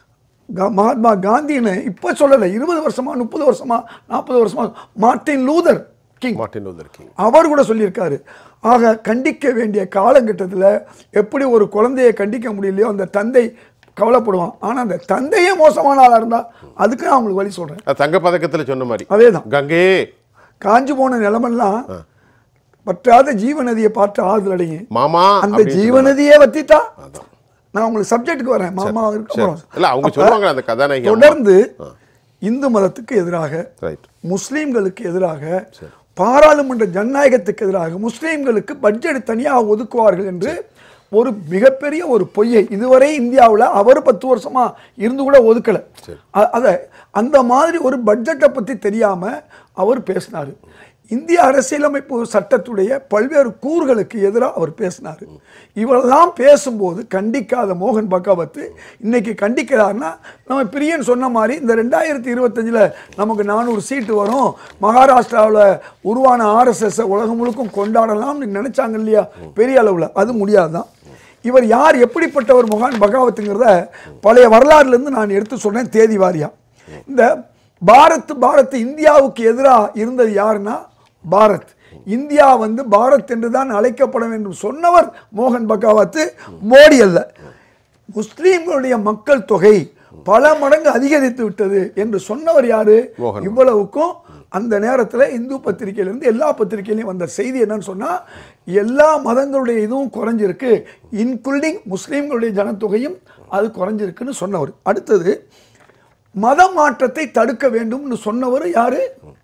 கா- மகாத்மா காந்தின்னு இப்போ சொல்லலை இருபது வருஷமா முப்பது வருஷமா நாற்பது வருஷமா Martin Luther King Martin Luther King அவர் கூட சொல்லியிருக்காரு ஆக கண்டிக்க வேண்டிய காலகட்டத்தில் எப்படி ஒரு குழந்தையை கண்டிக்க முடியலையோ அந்த தந்தை கவலைப்படுவான் ஆனால் அந்த தந்தையே மோசமான ஆளாக இருந்தால் அதுக்கு நான் உங்களுக்கு வழி சொல்கிறேன் அது தங்க பதக்கத்துல சொன்ன மாதிரி அதே தான் கங்கே காஞ்சு போன நிலமெல்லாம் வற்றாத ஜீவநதியை பார்த்து ஆறுதல் அடையும் மாமா அந்த அப்படின்னு ஜீவநதியே வத்திட்டா நான் உங்களுக்கு சப்ஜெக்ட்டுக்கு வரேன் மாமா இருக்க சரி. போறோம். இல்ல, அவங்க அப்ப சொல்லுவாங்க அந்த கதாநாயகி அம்மா. தொடர்ந்து இந்து மதத்துக்கு எதிராக ரைட் முஸ்லீம்களுக்கு எதிராக பாராளுமன்ற ஜனநாயகத்துக்கு எதிராக முஸ்லீம்களுக்கு பட்ஜெட் தனியாக ஒதுக்குவார்கள் என்று ஒரு மிகப்பெரிய ஒரு பொய்யை இதுவரை இந்தியாவில் அவர் பத்து வருஷமா இருந்து கூட ஒதுக்கலை அ- அத அந்த மாதிரி ஒரு பட்ஜெட்டை பற்றி தெரியாம அவர் பேசினார் இந்திய அரசியலமைப்பு சட்டத்துடைய பல்வேறு கூறுகளுக்கு எதிராக அவர் பேசினார் இவரெல்லாம் பேசும்போது கண்டிக்காத மோகன் பகாவத் இன்னைக்கு கண்டிக்கிறாருன்னா நம்ம பிரியன் சொன்ன மாதிரி இந்த ரெண்டாயிரத்தி இருபத்தஞ்சில் நமக்கு நானூறு சீட்டு வரும் மகாராஷ்டிராவில் உருவான ஆர்எஸ்எஸ் உலகம் முழுக்கும் கொண்டாடலாம்னு நினைச்சாங்க இல்லையா பெரிய அளவில் அது முடியாதுதான் இவர் யார் எப்படிப்பட்டவர் மகான் பகாவத்துங்கிறத பழைய வரலாறுலேருந்து நான் எடுத்து சொல்றேன் தேதி வாரியா இந்த பாரத் பாரத் இந்தியாவுக்கு எதிராக இருந்தது யாருன்னா பாரத் இந்தியா வந்து பாரத் என்று தான் அழைக்கப்பட வேண்டும் சொன்னவர் மோகன் பகாவத் மோடி அல்ல முஸ்லீம்களுடைய மக்கள் தொகை பல மடங்கு அதிகரித்து விட்டது என்று சொன்னவர் யாரு மோகன். இவ்வளவுக்கும் அந்த நேரத்தில் இந்து பத்திரிகையிலிருந்து எல்லா பத்திரிகையிலையும் வந்த செய்தி என்னன்னு சொன்னா எல்லா மதங்களுடைய இதுவும் குறைஞ்சிருக்கு இன்க்ளூடிங் முஸ்லீம்களுடைய ஜனத்தொகையும் அது குறைஞ்சிருக்குன்னு சொன்னவர் அடுத்தது மத மாற்றத்தை தடுக்க வேண்டும்னு சொன்னவர் யாரு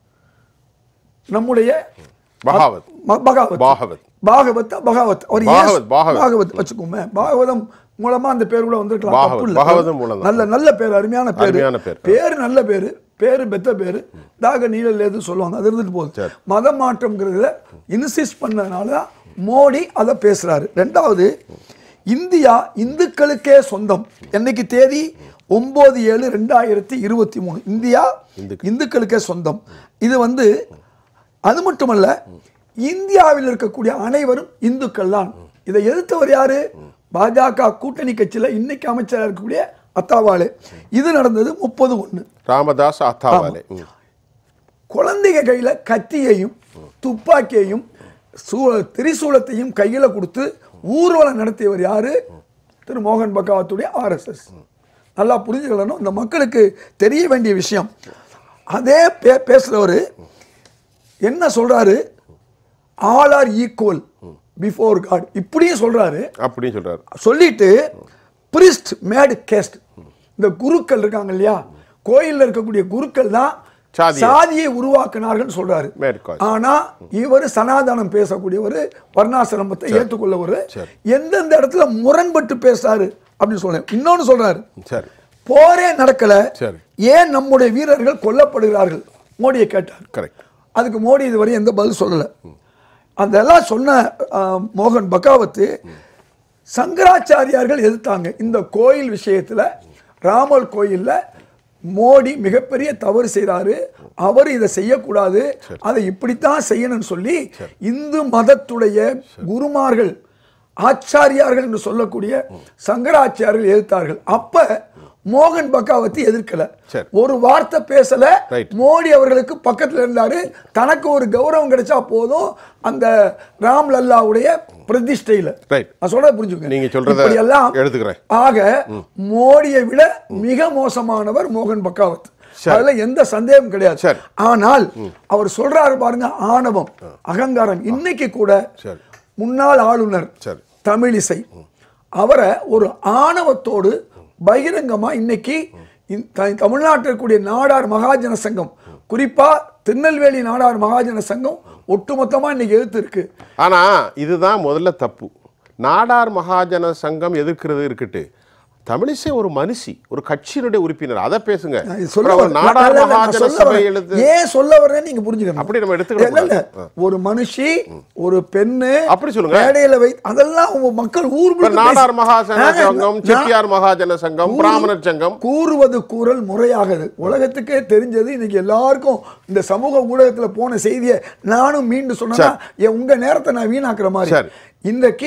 நம்முடைய பகாவத் ம- பகாவத் பாகவத் பாகவத் பகாவத் அவர் ஏன் பாகவத், பாகவத். பாகவத் வச்சுக்கோமே பாகவதம் மூலமா அந்த பேர் கூட வந்திருக்கலாம் பாகவத், தப்பு இல்ல. பாகவதம் மூலம் தான். நல்ல நல்ல பேர் அருமையான பேர் அருமையான பேர். பேர் நல்ல பேர் பேரு பெத்த பேரு தாக நீழல் எது சொல்லுவாங்க அது இருந்துட்டு போகுது சரி. மத மாற்றம்ங்கிறதுல இன்சிஸ்ட் பண்ணதுனால தான் மோடி அதை பேசுறாரு ரெண்டாவது இந்தியா இந்துக்களுக்கே சொந்தம் என்னைக்கு தேதி ஒன்பது ஏழு ரெண்டாயிரத்தி இருபத்தி மூணு இந்தியா இந்துக்களுக்கே சொந்தம் இது வந்து அது மட்டுமல்ல இந்தியாவில் இருக்கக்கூடிய அனைவரும் இந்துக்கள் தான் இதை எதிர்த்தவர் யாரு பாஜக கூட்டணி கட்சியில இன்னைக்கு அமைச்சராக இருக்கக்கூடிய அத்தாவாலே இது நடந்தது முப்பது ஒண்ணு ராமதாஸ் அத்தாவாலே ம். குழந்தைங்க கையில கத்தியையும் துப்பாக்கியையும் சூ திரிசூலத்தையும் கையில கொடுத்து ஊர்வலம் நடத்தியவர் யாரு திரு மோகன் பகாவத்துடைய ஆர்எஸ்எஸ் நல்லா புரிஞ்சுக்கணும் இந்த மக்களுக்கு தெரிய வேண்டிய விஷயம் அதே பே பேசுறவர் என்ன சொல்றாரு all are equal before God இப்படியும் சொல்றாரு அப்படின்னு சொல்றாரு சொல்லிட்டு பிரிஸ்ட் மேடு கேஸ்ட் இந்த குருக்கள் இருக்காங்க இல்லையா கோயில்ல இருக்கக்கூடிய குருக்கள் தான் சாதியை. சாதியை உருவாக்குனார்கள் சொல்றாரு Mad caste. ஆனா இவர் சனாதனம் பேசக்கூடியவர் வர்ணாசிரமத்தை ஏற்றுக்கொள்ளவர் எந்தெந்த இடத்துல முரண்பட்டு பேசுறாரு அப்படின்னு சொல்றேன் இன்னொன்னு சொல்றாரு சரி போரே நடக்கல சரி. ஏன் நம்முடைய வீரர்கள் கொல்லப்படுகிறார்கள் மோடியை கேட்டார் கரெக்ட் அதுக்கு மோடி இதுவரை எந்த பதில் சொல்லலை அதெல்லாம் சொன்ன அஹ், மோகன் பகாவத்து சங்கராச்சாரியார்கள் எதிர்த்தாங்க இந்த கோயில் விஷயத்துல ராமர் கோயில்ல மோடி மிகப்பெரிய தவறு செய்றாரு அவர் இதை செய்யக்கூடாது அதை இப்படித்தான் செய்யணும்னு சொல்லி இந்து மதத்துடைய குருமார்கள் ஆச்சாரியார்கள் என்று சொல்லக்கூடிய சங்கராச்சாரியர்கள் எதிர்த்தார்கள் அப்ப மோகன் பகாவத்து எதிர்க்கல சரி. ஒரு வார்த்தை பேசல Right. மோடி அவர்களுக்கு பக்கத்துல இருந்தாரு தனக்கு ஒரு கௌரவம் கிடைச்சா போதும் அந்த ராம் லல்லாவுடைய பிரதிஷ்டையில Right. நான் சொல்றத புரிஞ்சுக்கங்க நீங்க சொல்றத இப்படியெல்லாம் எடுத்துக்கிறேன். ஆக மோடியை விட மிக மோசமானவர் மோகன் பகாவத் சரி. அதுல எந்த சந்தேகம் கிடையாது சரி. ஆனால் அவர் சொல்றாரு பாருங்க ஆணவம் அகங்காரம் இன்னைக்கு கூட சரி. முன்னாள் ஆளுநர் சரி. தமிழிசை அவரை ஒரு ஆணவத்தோடு பகிரங்கமா இன்னைக்கு இந்த த- தமிழ்நாட்டில் இருக்கக்கூடிய நாடார் மகாஜன சங்கம் குறிப்பா திருநெல்வேலி நாடார் மகாஜன சங்கம் ஒட்டுமொத்தமா இன்னைக்கு எதிர்த்து இருக்கு ஆனா இதுதான் முதல்ல தப்பு நாடார் மகாஜன சங்கம் எதிர்க்கிறது இருக்கட்டு தமிழிசை ஒரு மனுஷி ஒரு கட்சியினுடைய உறுப்பினர் அதை பேசுங்க நான் இது சொல்ல அப்புறம் ஒரு வரேன். நாடார் இல்ல, இல்ல, நான் மகாஜன சொல்ல சபை வரேன். எழுது ஏன் சொல்ல வரேன்னு நீங்க புரிஞ்சுக்கணும் அப்படி நம்ம எடுத்துக்கிட இல்ல, இல்ல. கூடாது. ஒரு மனுஷி ஒரு பெண்ணு அப்படி சொல்லுங்க. மேடையில வை அதெல்லாம் உங்க மக்கள் ஊர் இப்ப முழுக்க நாடார் பேசி- மகாஜன நாங்க- சங்கம் நான் செட்டியார் மகாஜன சங்கம் கூறு- பிராமணர் சங்கம் கூறுவது கூறல் முறையாகுது உலகத்துக்கே தெரிஞ்சது இன்னைக்கு எல்லாருக்கும் இந்த சமூக ஊடகத்துல போன செய்தியை நானும் மீண்டும் சொன்னா என் உங்க நேரத்தை நான் வீணாக்குற மாதிரி சரி. இன்றைக்கு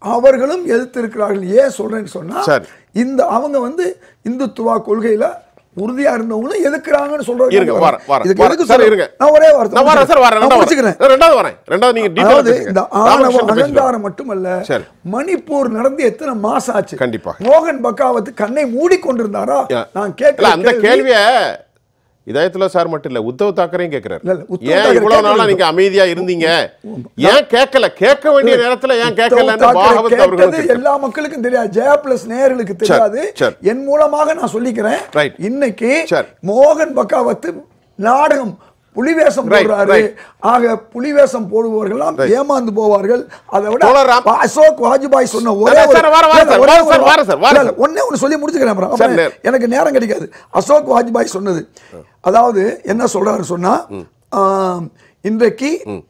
அவர்களும் எதிர்த்திருக்கிறார்கள் ஏன் சொல்றேன்னு சொன்னா சரி. இந்த அவங்க வந்து இந்துத்துவா கொள்கையில உறுதியா இருந்தவங்களும் எதிர்க்கிறாங்கன்னு சொல்றாங்க இருங்க வரேன் வரேன் இதுக்கு வரேன். எதுக்கு சார் சொல்ல- இருங்க நான் ஒரே வார்த்தை நான் வரேன் சார் வரேன் நான் ரெண்டாவது முடிச்சுக்கிறேன். வரேன். ரெண்டாவது வரேன் ரெண்டாவது நீங்க டீட்டெயில் அதாவது பேசுங்க இந்த ஆணவ ராமகிருஷ்ணன் பேசுங்க. அகங்காரம் மட்டுமல்ல சரி. மணிப்பூர் நடந்து எத்தனை மாசம் ஆச்சு கண்டிப்பாக. மோகன் பக்காவத் கண்ணை மூடிக்கொண்டிருந்தாரா யா. நான் இல்ல கேட்கல அந்த கேள்விய இதயத்துல சார் மட்டும் இல்ல உத்தவ் தாக்கரையும் கேக்குறாரு இல்ல, இல்ல, உத்தவ் ஏன் தாக்கரே இவ்வளவு நாளா கேட்கல. நீங்க அமைதியா இருந்தீங்க ஏன் கேட்கல கேட்க வேண்டிய நேரத்துல ஏன் உத்தவ் கேட்கலன்னு தாக்கரே பாகவத் அவர்களும் கேட்டது கேட்கிறார். எல்லா மக்களுக்கும் தெரியாது ஜெயா பிளஸ் நேயர்களுக்கு தெரியாது சரி. என் மூலமாக நான் சொல்லிக்கிறேன் Right. இன்னைக்கு சரி. மோகன் பக்காவத் நாடகம் புலிவேஷம் Right, போடுறாரு right. ஆக புலிவேஷம் போடுபவர்கள்லாம் Right. ஏமாந்து போவார்கள் அதை விட தோழர் ராம். பா- அசோக் வாஜ்பாய் சொன்ன ஒரே சார், ஒரு- சார், வார, வார, இல்ல, சார், ஒரே வார, ஒரு சார், வார, சார், வார, இல்ல, இல்ல, சார். ஒண்ணே ஒண்ணு சொல்லி முடிச்சுக்கிறேன் அப்புறம். சார், அப்புறம் எனக்கு நேரம் கிடைக்காது அசோக் வாஜ்பாய் சொன்னது அதாவது என்ன சொல்றாரு சொன்னா ஆம், இன்றைக்கு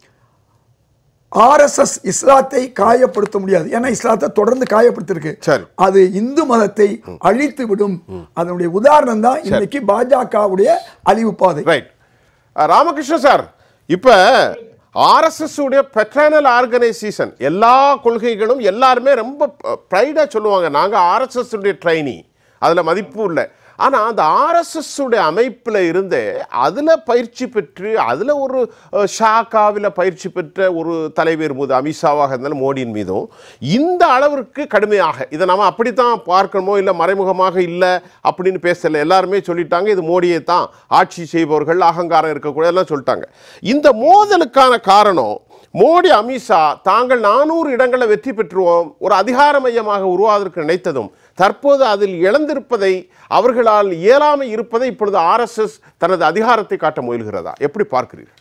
ஆர்எஸ்எஸ் இஸ்லாத்தை காயப்படுத்த முடியாது ஏன்னா இஸ்லாத்தை தொடர்ந்து காயப்படுத்திருக்கு சரி. அது இந்து மதத்தை அழித்து விடும் அதனுடைய உதாரணம் தான் இன்னைக்கு பாஜகவுடைய அழிவு பாதை ரைட் ராமகிருஷ்ணன் சார் இப்ப ஆர்எஸ்எஸ் உடைய பெட்ரானல் ஆர்கனைசேஷன் எல்லா கொள்கைகளும் எல்லாருமே ரொம்ப ப்ரைடா சொல்லுவாங்க நாங்க ஆர்எஸ்எஸ் உடைய ட்ரைனி அதுல மதிப்பு இல்லை ஆனா அந்த ஆர்எஸ்எஸ் உடைய அமைப்புல இருந்து அதுல பயிற்சி பெற்று அதுல ஒரு அஹ், ஷாக்காவில பயிற்சி பெற்ற ஒரு தலைவர் மீது அமித்ஷாவாக இருந்தாலும் மோடியின் மீதும் இந்த அளவிற்கு கடுமையாக இதை நம்ம அப்படித்தான் பார்க்கணுமோ இல்லை மறைமுகமாக இல்லை அப்படின்னு பேசல எல்லாருமே சொல்லிட்டாங்க இது மோடியை தான் ஆட்சி செய்பவர்கள் அகங்காரம் இருக்கக்கூடிய எல்லாம் சொல்லிட்டாங்க இந்த மோதலுக்கான காரணம் மோடி அமித்ஷா தாங்கள் நானூறு இடங்களை வெற்றி பெற்றுவோம் ஒரு அதிகார மையமாக உருவாவதற்கு நினைத்ததும் தற்போது அதில் இழந்திருப்பதை அவர்களால் இயலாமை இருப்பதை இப்பொழுது ஆர்எஸ்எஸ் தனது அதிகாரத்தை காட்ட முயல்கிறதா எப்படி பார்க்கிறீர்கள்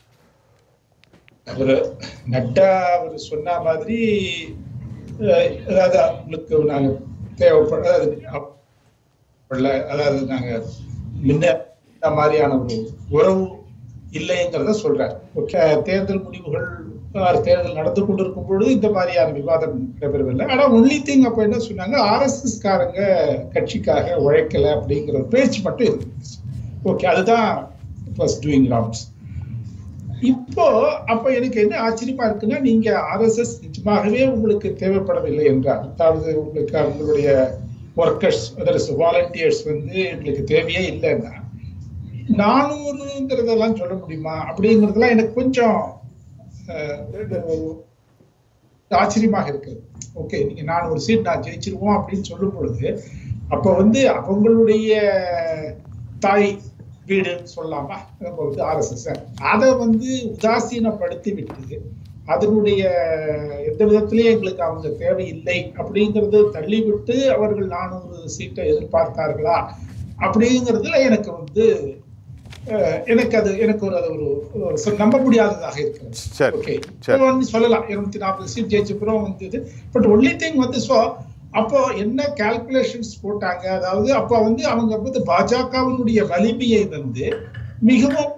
அவரு நட்டா அவர் சொன்ன மாதிரி அஹ், அதாவது அவங்களுக்கு நாங்க தேவைப்பட அதாவது அப்- இல்ல, அதாவது நாங்க முன்ன இந்த மாதிரியான ஒரு உறவு இல்லைங்கிறத சொல்றாரு ஓகே தேர்தல் முடிவுகள் ஆர் தேர்தல் நடந்து கொண்டிருக்கும் பொழுது இந்த மாதிரியான விவாதம் நடைபெறவில்லை ஆனா ஒன்லி திங் அப்ப என்ன சொன்னாங்க ஆர்எஸ்எஸ் காரங்க கட்சிக்காக உழைக்கல அப்படிங்கிற ஒரு பேச்சு மட்டும் இருந்துச்சு ஓகே அதுதான் டூயிங் ரவுண்ட்ஸ் இப்போ அப்ப எனக்கு என்ன ஆச்சரியமா இருக்குன்னா நீங்க ஆர்எஸ்எஸ் நிஜமாகவே உங்களுக்கு தேவைப்படவில்லை என்றால் அதாவது உங்களுக்கு அவங்களுடைய ஒர்க்கர்ஸ் அதாவது வாலண்டியர்ஸ் வந்து எங்களுக்கு தேவையே இல்லைன்னா நானூறுங்கிறதெல்லாம் சொல்ல முடியுமா அப்படிங்கிறதெல்லாம் எனக்கு கொஞ்சம் அஹ், ஒரு ஆச்சரியமாக இருக்குது ஓகே நீங்க நானூறு சீட் நான் ஜெயிச்சிருவோம் அப்படின்னு சொல்லும் பொழுது அப்ப வந்து அவங்களுடைய தாய் வீடுன்னு சொல்லலாமா நம்ம வந்து ஆர்எஸ்எஸ் அதை வந்து உதாசீனப்படுத்தி விட்டு அதனுடைய எந்த விதத்திலையும் எங்களுக்கு அவங்க தேவையில்லை அப்படிங்கறது தள்ளிவிட்டு அவர்கள் நானூறு சீட்டை எதிர்பார்த்தார்களா அப்படிங்கிறதுல எனக்கு வந்து அஹ், எனக்கு அது எனக்கு ஒரு அது ஒரு ஒரு சொ- நம்ப முடியாததாக இருக்கிறது சரி, ஓகே சரி. இப்போ வந்து சொல்லலாம் இருநூத்தி நாற்பது சீட் ஜெயிச்ச பிறகு வந்தது பட் ஒன்லி திங் வந்து ஸோ அப்போ என்ன கால்குலேஷன்ஸ் போட்டாங்க அதாவது அப்போ வந்து அவங்க வந்து பாஜகவினுடைய வலிமையை வந்து மிகவும்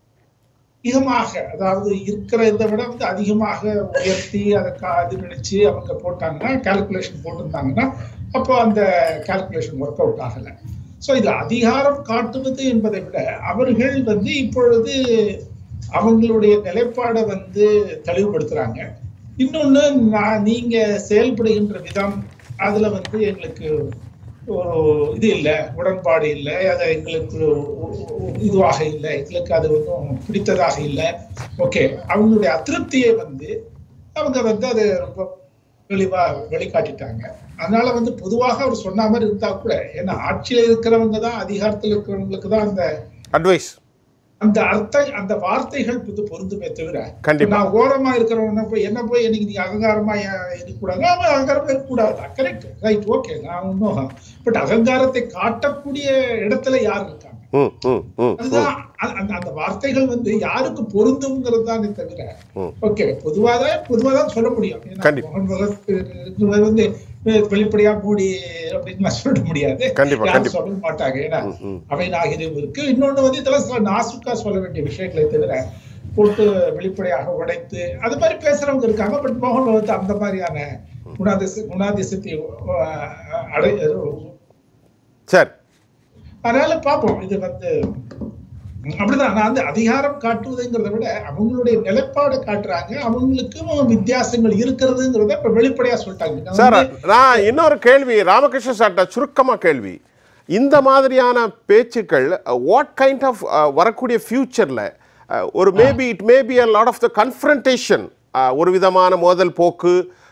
அதிகமாக அதாவது இருக்கிற இதை விட வந்து அதிகமாக உயர்த்தி அதை கா- இது நினைச்சு அவங்க போட்டாங்கன்னா கால்குலேஷன் போட்டிருந்தாங்கன்னா அப்போ அந்த கால்குலேஷன் ஒர்க் அவுட் ஆகல ஸோ இது அதிகாரம் காட்டுவது என்பதை விட அவர்கள் வந்து இப்பொழுது அவங்களுடைய நிலைப்பாடை வந்து தெளிவுபடுத்துறாங்க இன்னொன்னு நான் நீங்க செயல்படுகின்ற விதம் அதுல வந்து எங்களுக்கு ஒரு இது இல்லை உடன்பாடு இல்லை அது எங்களுக்கு ஒ- ஒ- இதுவாக இல்லை எங்களுக்கு அது ஒன்றும் பிடித்ததாக இல்லை ஓகே அவங்களுடைய அதிருப்தியை வந்து அவங்க வந்து அது ரொம்ப தெளிவா வெளிக்காட்டிட்டாங்க அதனால வந்து பொதுவாக அவர் சொன்ன மாதிரி இருந்தா கூட ஏன்னா ஆட்சியில இருக்கிறவங்க தான் அதிகாரத்தில் இருக்கிறவங்களுக்கு தான் அந்த அட்வைஸ் அந்த அர்த்த அந்த வார்த்தைகள் வந்து பொருந்துமே தவிர கண்டிப்பா. நான் ஓரமா இருக்கிறவன போய் என்ன போய் எனக்கு நீங்க அகங்காரமா ஏன் இருக்கக்கூடாது அவன் அகங்காரமா இருக்கக்கூடாது கரெக்ட் ரைட் ஓகே நான் ஒன்றும் பட் அகங்காரத்தை காட்டக்கூடிய இடத்துல யார் இருக்காங்க ம் ம் ம் அதுதான் அ- அந்த அந்த வார்த்தைகள் வந்து யாருக்கு பொருந்தும்ங்கிறது தானே தவிர ம். ஓகே பொதுவாதான் பொதுவாதான் சொல்ல முடியும் ஏன்னா கண்டிப்பா. மோகன் பகத் இருக்கிறவர் வந்து வெ- வெளிப்படையா மூடி அப்படின்னு சொல்ல முடியாது கண்டிப்பா, யாரும் கண்டிப்பா. சொல்ல மாட்டாங்க ஏன்னா ம், ம். அவை நாகரிகம் இருக்கு இன்னொன்னு வந்து இதெல்லாம் சில நாசுக்கா சொல்ல வேண்டிய விஷயங்களை தவிர போட்டு வெளிப்படையாக உடைத்து அது மாதிரி பேசுறவங்க இருக்காங்க பட் மோகன் பகவத் அந்த மாதிரியான குணாதிச குணாதிசத்தை அஹ், அடை சரி அதனால பார்ப்போம் இது வந்து அப்படிதான் நான் வந்து அதிகாரம் காட்டுவதுங்கிறத விட அவங்களுடைய நிலைப்பாடு காட்டுறாங்க அவங்களுக்கும் வித்தியாசங்கள் இருக்கிறதுங்கிறத இப்ப வெளிப்படையா சொல்லிட்டாங்க நான் சார் வந்து- நான் இன்னொரு கேள்வி ராமகிருஷ்ண சார்ட்ட சுருக்கமா கேள்வி இந்த மாதிரியான பேச்சுக்கள் வாட் கைண்ட் ஆஃப் வரக்கூடிய ஃபியூச்சர்ல ஒரு maybe it maybe a lot of the confrontation ஒரு விதமான மோதல் போக்கு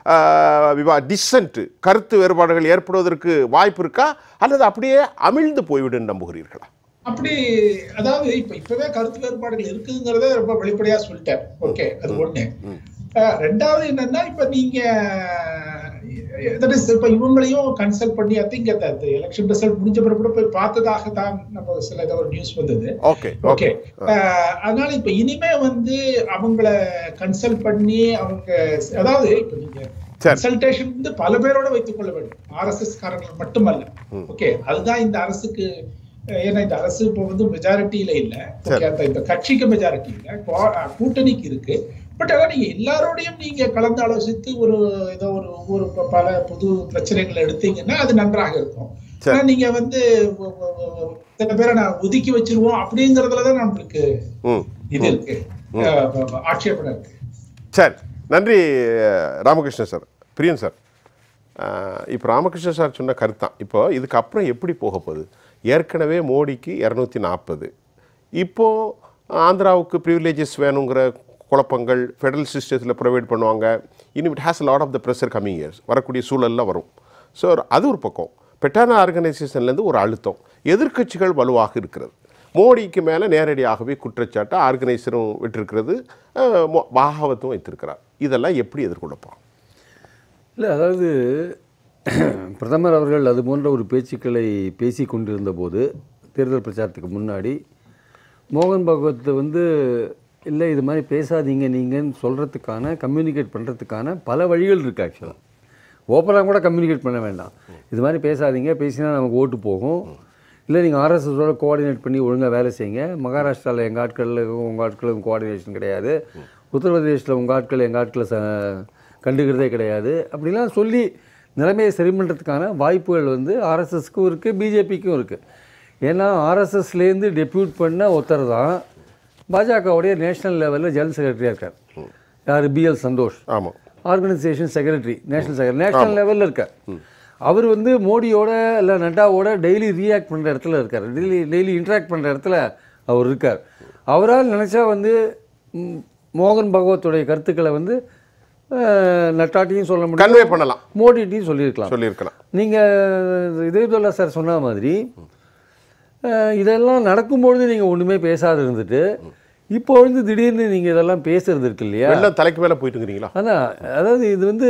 டிசன்ட் கருத்து வேறுபாடுகள் ஏற்படுவதற்கு வாய்ப்பு இருக்கா அல்லது அப்படியே அமிழ்ந்து போய்விடும் நம்புகிறீர்களா அப்படி அதாவது இப்ப இப்பவே கருத்து வேறுபாடுகள் இருக்குங்கிறத ரொம்ப வெளிப்படையா சொல்லிட்டார் ஓகே அது ஒண்ணு அஹ், ரெண்டாவது என்னன்னா இப்ப நீங்க that is, இப்ப இவங்களையும் கன்சல்ட் பண்ணி ஐ திங்க் அந்த எலெக்ஷன் ரிசல்ட் முடிஞ்ச பிறகு கூட போய் பார்த்ததாக தான் நம்ம சில ஏதோ ஒரு நியூஸ் வந்தது ஓகே ஓகே அதனால இப்ப இனிமே வந்து அவங்கள கன்சல்ட் பண்ணி அவங்க அதாவது இப்ப நீங்க சரி. கன்சல்டேஷன் வந்து பல பேரோட வைத்துக் கொள்ள வேண்டும் ஆர்எஸ்எஸ் காரர்கள் மட்டுமல்ல ஓகே அதுதான் இந்த அரசுக்கு அஹ், ஏன்னா இந்த அரசு இப்போ வந்து மெஜாரிட்டியில இல்ல ஓகே அந்த இந்த கட்சிக்கு மெஜாரிட்டி இல்ல கோ- அஹ், கூட்டணிக்கு இருக்கு பட் ஆனா நீங்க எல்லாரோடையும் நீங்க கலந்து ஆலோசித்து ஒரு ஏதோ ஒரு ஒவ்வொரு ப- பல புது பிரச்சனைகளை எடுத்தீங்கன்னா அது நன்றாக இருக்கும் ஆனா நீங்க வந்து ஒ- ஒ- ஒ- சில பேரை நான் ஒதுக்கி வச்சிருவோம் அப்படிங்கறதுலதான் நம்மளுக்கு ம் இது இருக்கு அஹ், ப- ப- ஆட்சேபனை இருக்கு சரி நன்றி அஹ், ராமகிருஷ்ணன் சார் பிரியன் சார் இப்போ ராமகிருஷ்ணன் சார் சொன்ன கருத்தான் இப்போ இதுக்கு அப்புறம் எப்படி போக போகுது ஏற்கனவே மோடிக்கு இரநூத்தி நாற்பது இப்போது ஆந்திராவுக்கு ப்ரிவிலேஜஸ் வேணுங்கிற குழப்பங்கள் ஃபெடரல் சிஸ்டத்தில் ப்ரொவைட் பண்ணுவாங்க இன்னும் it has lot of the pressure coming years வரக்கூடிய சூழல்லாம் வரும் ஸோ அது ஒரு பக்கம் பெட்டான ஆர்கனைசேஷன்லேருந்து ஒரு அழுத்தம் எதிர்க்கட்சிகள் வலுவாக இருக்கிறது மோடிக்கு மேலே நேரடியாகவே குற்றச்சாட்டை ஆர்கனைசரும் விட்டிருக்கிறது அஹ், மோ- பாகவத்தும் வைத்திருக்கிறார் இதெல்லாம் எப்படி எதிர்கொள்ளப்போம் இல்லை அதாவது பிரதமர் அவர்கள் அது போன்ற ஒரு பேச்சுக்களை பேசி கொண்டிருந்த போது தேர்தல் பிரச்சாரத்துக்கு முன்னாடி மோகன் பகவத் வந்து இல்லை இது மாதிரி பேசாதீங்க நீங்கன்னு சொல்கிறதுக்கான கம்யூனிகேட் பண்ணுறதுக்கான பல வழிகள் இருக்குது ஆக்சுவலாக ஓப்பனாக கூட கம்யூனிகேட் பண்ண வேண்டாம் இது மாதிரி பேசாதீங்க பேசினா நமக்கு ஓட்டு போகும் இல்லை நீங்கள் ஆர்எஸ்எஸோட கோஆர்டினேட் பண்ணி ஒழுங்காக வேலை செய்யுங்க மகாராஷ்டிராவில் எங்கள் ஆட்களில் உங்கள் ஆட்களுக்கும் கோஆர்டினேஷன் கிடையாது உத்தரப்பிரதேசில் உங்கள் ஆட்கள் எங்கள் ஆட்களை ச கண்டுக்கிறதே கிடையாது அப்படிலாம் சொல்லி நிலைமையை சரி பண்ணுறதுக்கான வாய்ப்புகள் வந்து ஆர்எஸ்எஸ்க்கும் இருக்குது பிஜேபிக்கும் இருக்குது ஏன்னா ஆர்எஸ்எஸ்லேருந்து டெப்யூட் பண்ண ஒருத்தர் தான் பாஜகவுடைய நேஷனல் லெவலில் ஜெனரல் செக்ரட்டரியாக இருக்கார் யார் பிஎல் சந்தோஷ் ஆமாம் organisation secretary national secretary national level இருக்கார் அவர் வந்து மோடியோட இல்லை நட்டாவோட டெய்லி ரியாக்ட் பண்ணுற இடத்துல இருக்கார் டெய்லி டெய்லி இன்ட்ராக்ட் பண்ணுற இடத்துல அவர் இருக்கார் அவரால் நினச்சா வந்து ம், மோகன் பகவத்துடைய கருத்துக்களை வந்து அஹ், நட்டாட்டையும் சொல்ல முடியும் கன்வே பண்ணலாம் மோடிட்டையும் சொல்லியிருக்கலாம் சொல்லியிருக்கலாம் நீங்கள் இதயதுல்லா சார் சொன்ன மாதிரி அஹ், இதெல்லாம் நடக்கும்பொழுது நீங்கள் ஒன்றுமே பேசாத இருந்துட்டு இப்போ வந்து திடீர்னு நீங்கள் இதெல்லாம் பேசுறது இருக்கு இல்லையா வெள்ளம் தலைக்கு மேலே போயிட்டுங்கிறீங்களா அதான் அதாவது இது வந்து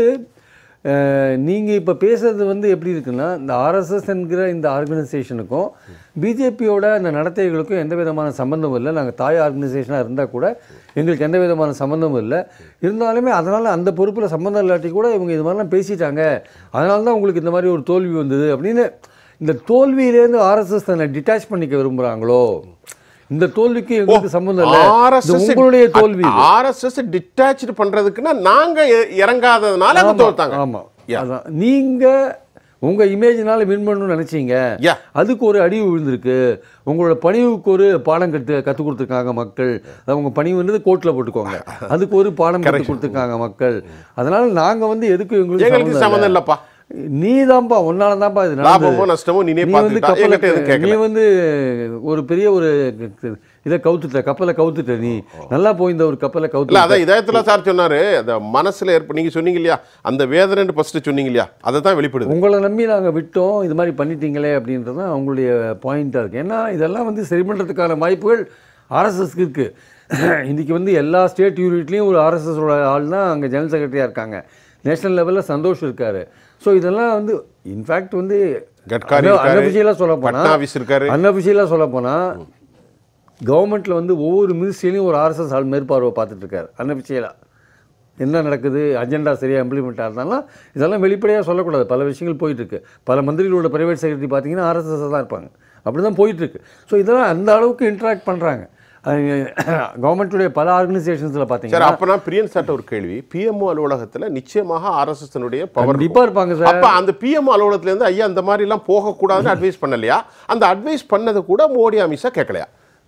நீங்கள் இப்போ பேசுறது வந்து எப்படி இருக்குன்னா இந்த ஆர்எஸ்எஸ் என்கிற இந்த ஆர்கனைசேஷனுக்கும் பிஜேபியோட அந்த நடத்தைகளுக்கும் எந்த விதமான சம்மந்தமும் இல்லை நாங்கள் தாய் ஆர்கனைசேஷனாக இருந்தால் கூட எங்களுக்கு எந்த விதமான சம்மந்தமும் இல்லை இருந்தாலுமே அதனால் அந்த பொறுப்பில் சம்மந்தம் இல்லாட்டி கூட இவங்க இது மாதிரிலாம் பேசிட்டாங்க அதனால தான் உங்களுக்கு இந்த மாதிரி ஒரு தோல்வி வந்தது அப்படின்னு இந்த தோல்வியிலேருந்து ஆர்எஸ்எஸ் தன்னை டிட்டாச் பண்ணிக்க விரும்புகிறாங்களோ இந்த தோல்விக்கு எங்களுக்கு சம்மந்தம் இல்லை இது உங்களுடைய தோல்வி இது. ஆர்எஸ்எஸ் டிட்டாச் பண்றதுக்குன்னா நாங்க இ- இறங்காததுனால அவங்க தோத்தாங்க ஆமா அதான் நீங்க உங்க இமேஜ்னால வின் பண்ணணும்னு நினைச்சீங்க Yeah. அதுக்கு ஒரு அடி விழுந்திருக்கு உங்களோட பணிவுக்கு ஒரு பாடம் கற்று கற்றுக் கொடுத்துருக்காங்க மக்கள் அதாவது உங்க பணிவுன்றது கோர்ட்டில் போட்டுக்கோங்க அதுக்கு ஒரு பாடம் கற்றுக் கொடுத்துருக்காங்க மக்கள் அதனால நாங்க வந்து எதுக்கும் எங்களுக்கு எங்களுக்கு சம்மந்தம் இல்லப்பா நீ தான்ப்பா உன்னால தான்ப்பா இது நடந்தது. லாபமோ நஷ்டமோ நீனே நீ வந்து பார்த்துக்கிட்டா கப்பலை என்கிட்ட எதுவும் நீ கேட்கல வந்து ஒரு பெரிய ஒரு இதை கவுத்துட்ட கப்பலை கவுத்துட்ட நீ நல்லா போயிருந்த ஒரு கப்பலை இல்ல கவுத்து அதான் இதயத்துல சார் சொன்னாரு அந்த மனசுல ஏற்ப நீங்க சொன்னீங்க இல்லையா அந்த வேதனைன்னு ஃபர்ஸ்ட் சொன்னீங்க இல்லையா அதை தான் வெளிப்படுது உங்களை நம்பி நாங்கள் விட்டோம் இது மாதிரி பண்ணிட்டீங்களே அப்படின்றது தான் அவங்களுடைய பாயிண்ட்டாக இருக்குது ஏன்னா இதெல்லாம் வந்து சரி பண்ணுறதுக்கான வாய்ப்புகள் ஆர்எஸ்எஸ்க்கு இருக்குது இன்றைக்கி வந்து எல்லா ஸ்டேட் யூனிட்லேயும் ஒரு ஆர்எஸ்எஸோட ஆள் தான் அங்கே ஜெனரல் செக்ரட்டரியாக இருக்காங்க நேஷனல் லெவலில் சந்தோஷ் இருக்கார் ஸோ இதெல்லாம் வந்து இன்ஃபேக்ட் வந்து கட்காரி இருக்காரு, அன்அஃபிஷியலாக சொல்ல பட்னாவிஸ் இருக்காரு. போனால் அன்அஃபிஷியலாக சொல்ல போனால் கவர்மெண்ட்டில் வந்து ஒவ்வொரு மினிஸ்ட்ரியிலையும் ஒரு ஆர்எஸ்எஸ் ஆள் மேற்பார்வை பார்த்துட்டு இருக்காரு அன்அஃபிஷியலாக என்ன நடக்குது அஜெண்டா சரியாக இம்ப்ளிமெண்ட் ஆகிறதுனால இதெல்லாம் வெளிப்படையாக சொல்லக்கூடாது பல விஷயங்கள் போயிட்டுருக்கு பல மந்திரிகளோட பிரைவேட் செக்ரட்டரி பார்த்தீங்கன்னா ஆர்எஸ்எஸ் தான் இருப்பாங்க அப்படி தான் போயிட்டுருக்கு ஸோ இதெல்லாம் அந்த அளவுக்கு இன்ட்ராக்ட் பண்ணுறாங்க கவர்மெண்ட்டுடைய பல ஆர்கனைசேஷன்ஸில் சரி பார்த்தீங்கன்னா அப்ப நான் பிரியன் சார்ட்ட ஒரு கேள்வி பிஎம்ஓ அலுவலகத்துல நிச்சயமாக ஆர்எஸ்எஸ் பவர் கண்டிப்பாக இருப்பாங்க சார் அப்ப அந்த பிஎம் அலுவலகத்துல இருந்து ஐயா அந்த மாதிரி எல்லாம் போக கூடாதுன்னு அட்வைஸ் பண்ணலையா அந்த அட்வைஸ் பண்ணது கூட மோடி அமித்ஷா கேட்கலையா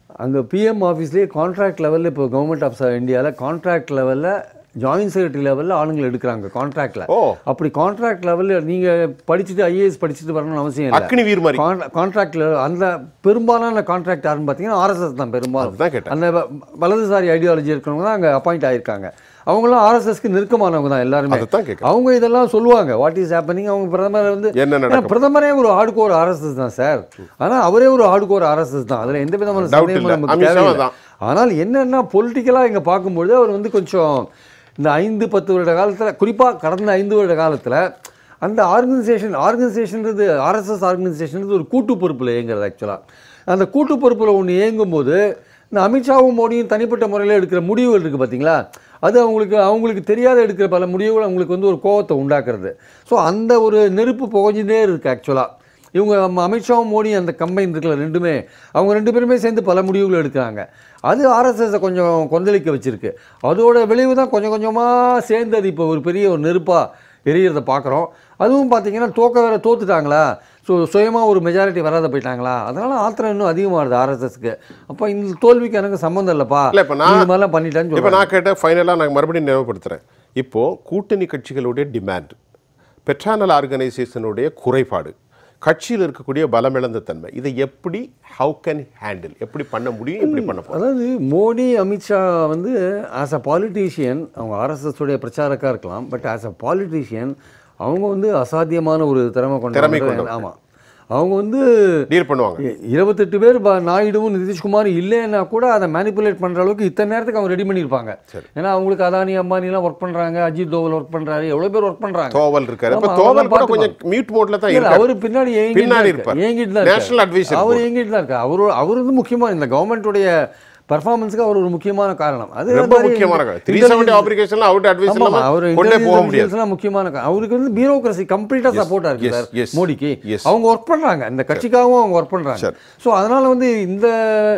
அங்கே பிஎம் ஆஃபீஸ்லேயே கான்ட்ராக்ட் லெவலில் இப்போ கவர்மெண்ட் ஆஃப் இந்தியாவில் கான்ட்ராக்ட் லெவலில் ஜாயின்ட் செக்ரட்டரி லெவலில் ஆளுங்களை எடுக்கிறாங்க கான்ட்ராக்டில் ஓ. அப்படி கான்ட்ராக்ட் லெவலில் நீங்கள் படிச்சுட்டு ஐஏஎஸ் படிச்சுட்டு வரணும்னு அவசியம் இல்லை அக்னி வீர் மாதிரி கான்ட்ராக்டில் அந்த பெரும்பாலான கான்ட்ராக்ட் யாருன்னு பார்த்தீங்கன்னா ஆர்எஸ்எஸ் தான் பெரும்பாலும் அதுதான் கேட்டேன். அந்த வ- வலதுசாரி ஐடியாலஜி இருக்கிறவங்க தான் அங்கே அப்பாயிண்ட் ஆயிருக்காங்க அவங்களாம் ஆர்எஸ்எஸ்க்கு நெருக்கமானவங்க தான் எல்லாருமே அதைத்தான் கேட்கிறேன். அவங்க இதெல்லாம் சொல்லுவாங்க வாட் இஸ் ஹேப்பனிங் அவங்க பிரதமர் வந்து என்ன ஏன்னா நடக்கும்? பிரதமரே ஒரு ஆடுகோர் ஆர்எஸ்எஸ் தான் சார் ஆனால் அவரே ஒரு ஆடுகோர் ஆர்எஸ்எஸ் தான் அதில் எந்த விதமான Doubt சந்தேகமும் இல்ல. நமக்கு அமித்ஷா தேவையில்லை தான். ஆனால் என்னன்னா பொலிட்டிக்கலாக இங்கே பார்க்கும்பொழுது அவர் வந்து கொஞ்சம் இந்த ஐந்து பத்து வருட காலத்தில் குறிப்பாக கடந்த ஐந்து வருட காலத்தில் அந்த ஆர்கனைசேஷன் ஆர்கனைசேஷன்றது ஆர்எஸ்எஸ் ஆர்கனைசேஷன்றது ஒரு கூட்டு பொறுப்பில் இயங்குறது ஆக்சுவலாக அந்த கூட்டு பொறுப்பில் ஒன்று இயங்கும்போது இந்த அமித்ஷாவும் மோடியும் தனிப்பட்ட முறையில் எடுக்கிற முடிவுகள் இருக்குது பார்த்தீங்களா அது அவங்களுக்கு அவங்களுக்கு தெரியாத எடுக்கிற பல முடிவுகள் அவங்களுக்கு வந்து ஒரு கோவத்தை உண்டாக்குறது ஸோ அந்த ஒரு நெருப்பு புகஞ்சுட்டே இருக்குது ஆக்சுவலாக இவங்க நம்ம அமித்ஷாவும் மோடி அந்த கம்பைன் இருக்குல்ல ரெண்டுமே அவங்க ரெண்டு பேருமே சேர்ந்து பல முடிவுகள் எடுக்கிறாங்க அது ஆர்எஸ்எஸை கொஞ்சம் கொந்தளிக்க வச்சிருக்கு அதோட விளைவு தான் கொஞ்சம் கொஞ்சமாக சேர்ந்து அது இப்போ ஒரு பெரிய ஒரு நெருப்பாக எரியறதை பார்க்குறோம் அதுவும் பார்த்தீங்கன்னா தோக்க வேற தோத்துட்டாங்களா ஸோ சுயமாக ஒரு மெஜாரிட்டி வராத போயிட்டாங்களா அதனால ஆத்திரம் இன்னும் அதிகமாகுது ஆர்எஸ்எஸ்க்கு அப்போ இந்த தோல்விக்கு எனக்கு சம்மந்தம் இல்லைப்பா இல்ல, இப்ப நான்- இது மாதிரிலாம் பண்ணிட்டேன்னு இப்போ சொல்லுவாங்க நான் கேட்ட ஃபைனலாக நான் மறுபடியும் நினைவுபடுத்துகிறேன் இப்போ கூட்டணி கட்சிகளுடைய டிமாண்ட் பெட்ரானல் ஆர்கனைசேஷனுடைய குறைபாடு கட்சியில் இருக்கக்கூடிய பலமிழந்த தன்மை இதை எப்படி ஹவு கேன் ஹேண்டில் எப்படி பண்ண முடியும் எப்படி பண்ண போகிறோம் அதாவது மோடி அமித்ஷா வந்து ஆஸ் அ பாலிட்டிஷியன் அவங்க ஆர்எஸ்எஸ் உடைய பிரச்சாரக்காக இருக்கலாம் பட் ஆஸ் அ பாலிட்டிஷியன் அவங்க வந்து அசாத்தியமான ஒரு திறமை திறமை கொண்ட கொண்டவங்க. ஆமாம் அவங்க வந்து டீல் பண்ணுவாங்க இ- இருபத்தெட்டு பேர் ப- நாயுடுவும் நிதிஷ்குமார் இல்லைன்னா கூட அதை மேனிப்புலேட் பண்ணுற அளவுக்கு இத்தனை நேரத்துக்கு அவங்க ரெடி பண்ணியிருப்பாங்க ஏன்னா அவங்களுக்கு அதானி அம்பானிலாம் ஒர்க் பண்ணுறாங்க அஜித் தோவல் ஒர்க் பண்ணுறாரு எவ்வளோ பேர் ஒர்க் பண்ணுறாங்க தோவல் இருக்காரு இப்போ ஆமா, தோவல் அவரெல்லாம் கூட கொஞ்சம் பார்த்துப்பாங்க. மியூட் மோட்ல தான் இல்ல, இருக்காரு அவரு பின்னாடி ஏங்கிட்டு பின்னாடி தான் இருப்பார். இருக்காரு. ஏங்கிட்டு தான் National advisor இருக்காரு. அவர் board. ஏங்கிட்டு தான் இருக்காரு அவரு அவர் வந்து முக்கியமா இந்த கவர்மெண்ட்டுடைய பர்ஃபார்மன்ஸ்க்கு அவர் ஒரு முக்கியமான காரணம் அது ரொம்ப மாதிரி முக்கியமான த்ரீ intelligence- செவன்டி ஆப்ளிகேஷன்ல அவுட் அட்வைஸ் ஆமா, இல்லாம அவர் கொண்டே போக முடியாது intelligence முக்கியமான கா- அவருக்கு வந்து பியூரோக்ரசி கம்ப்ளீட்டா சப்போர்ட்டா இருக்கு yes, சார் yes, மோடிக்கு yes. அவங்க ஒர்க் பண்றாங்க இந்த கட்சிக்காகவும் அவங்க ஒர்க் பண்றாங்க சரி. ஸோ அதனால வந்து இந்த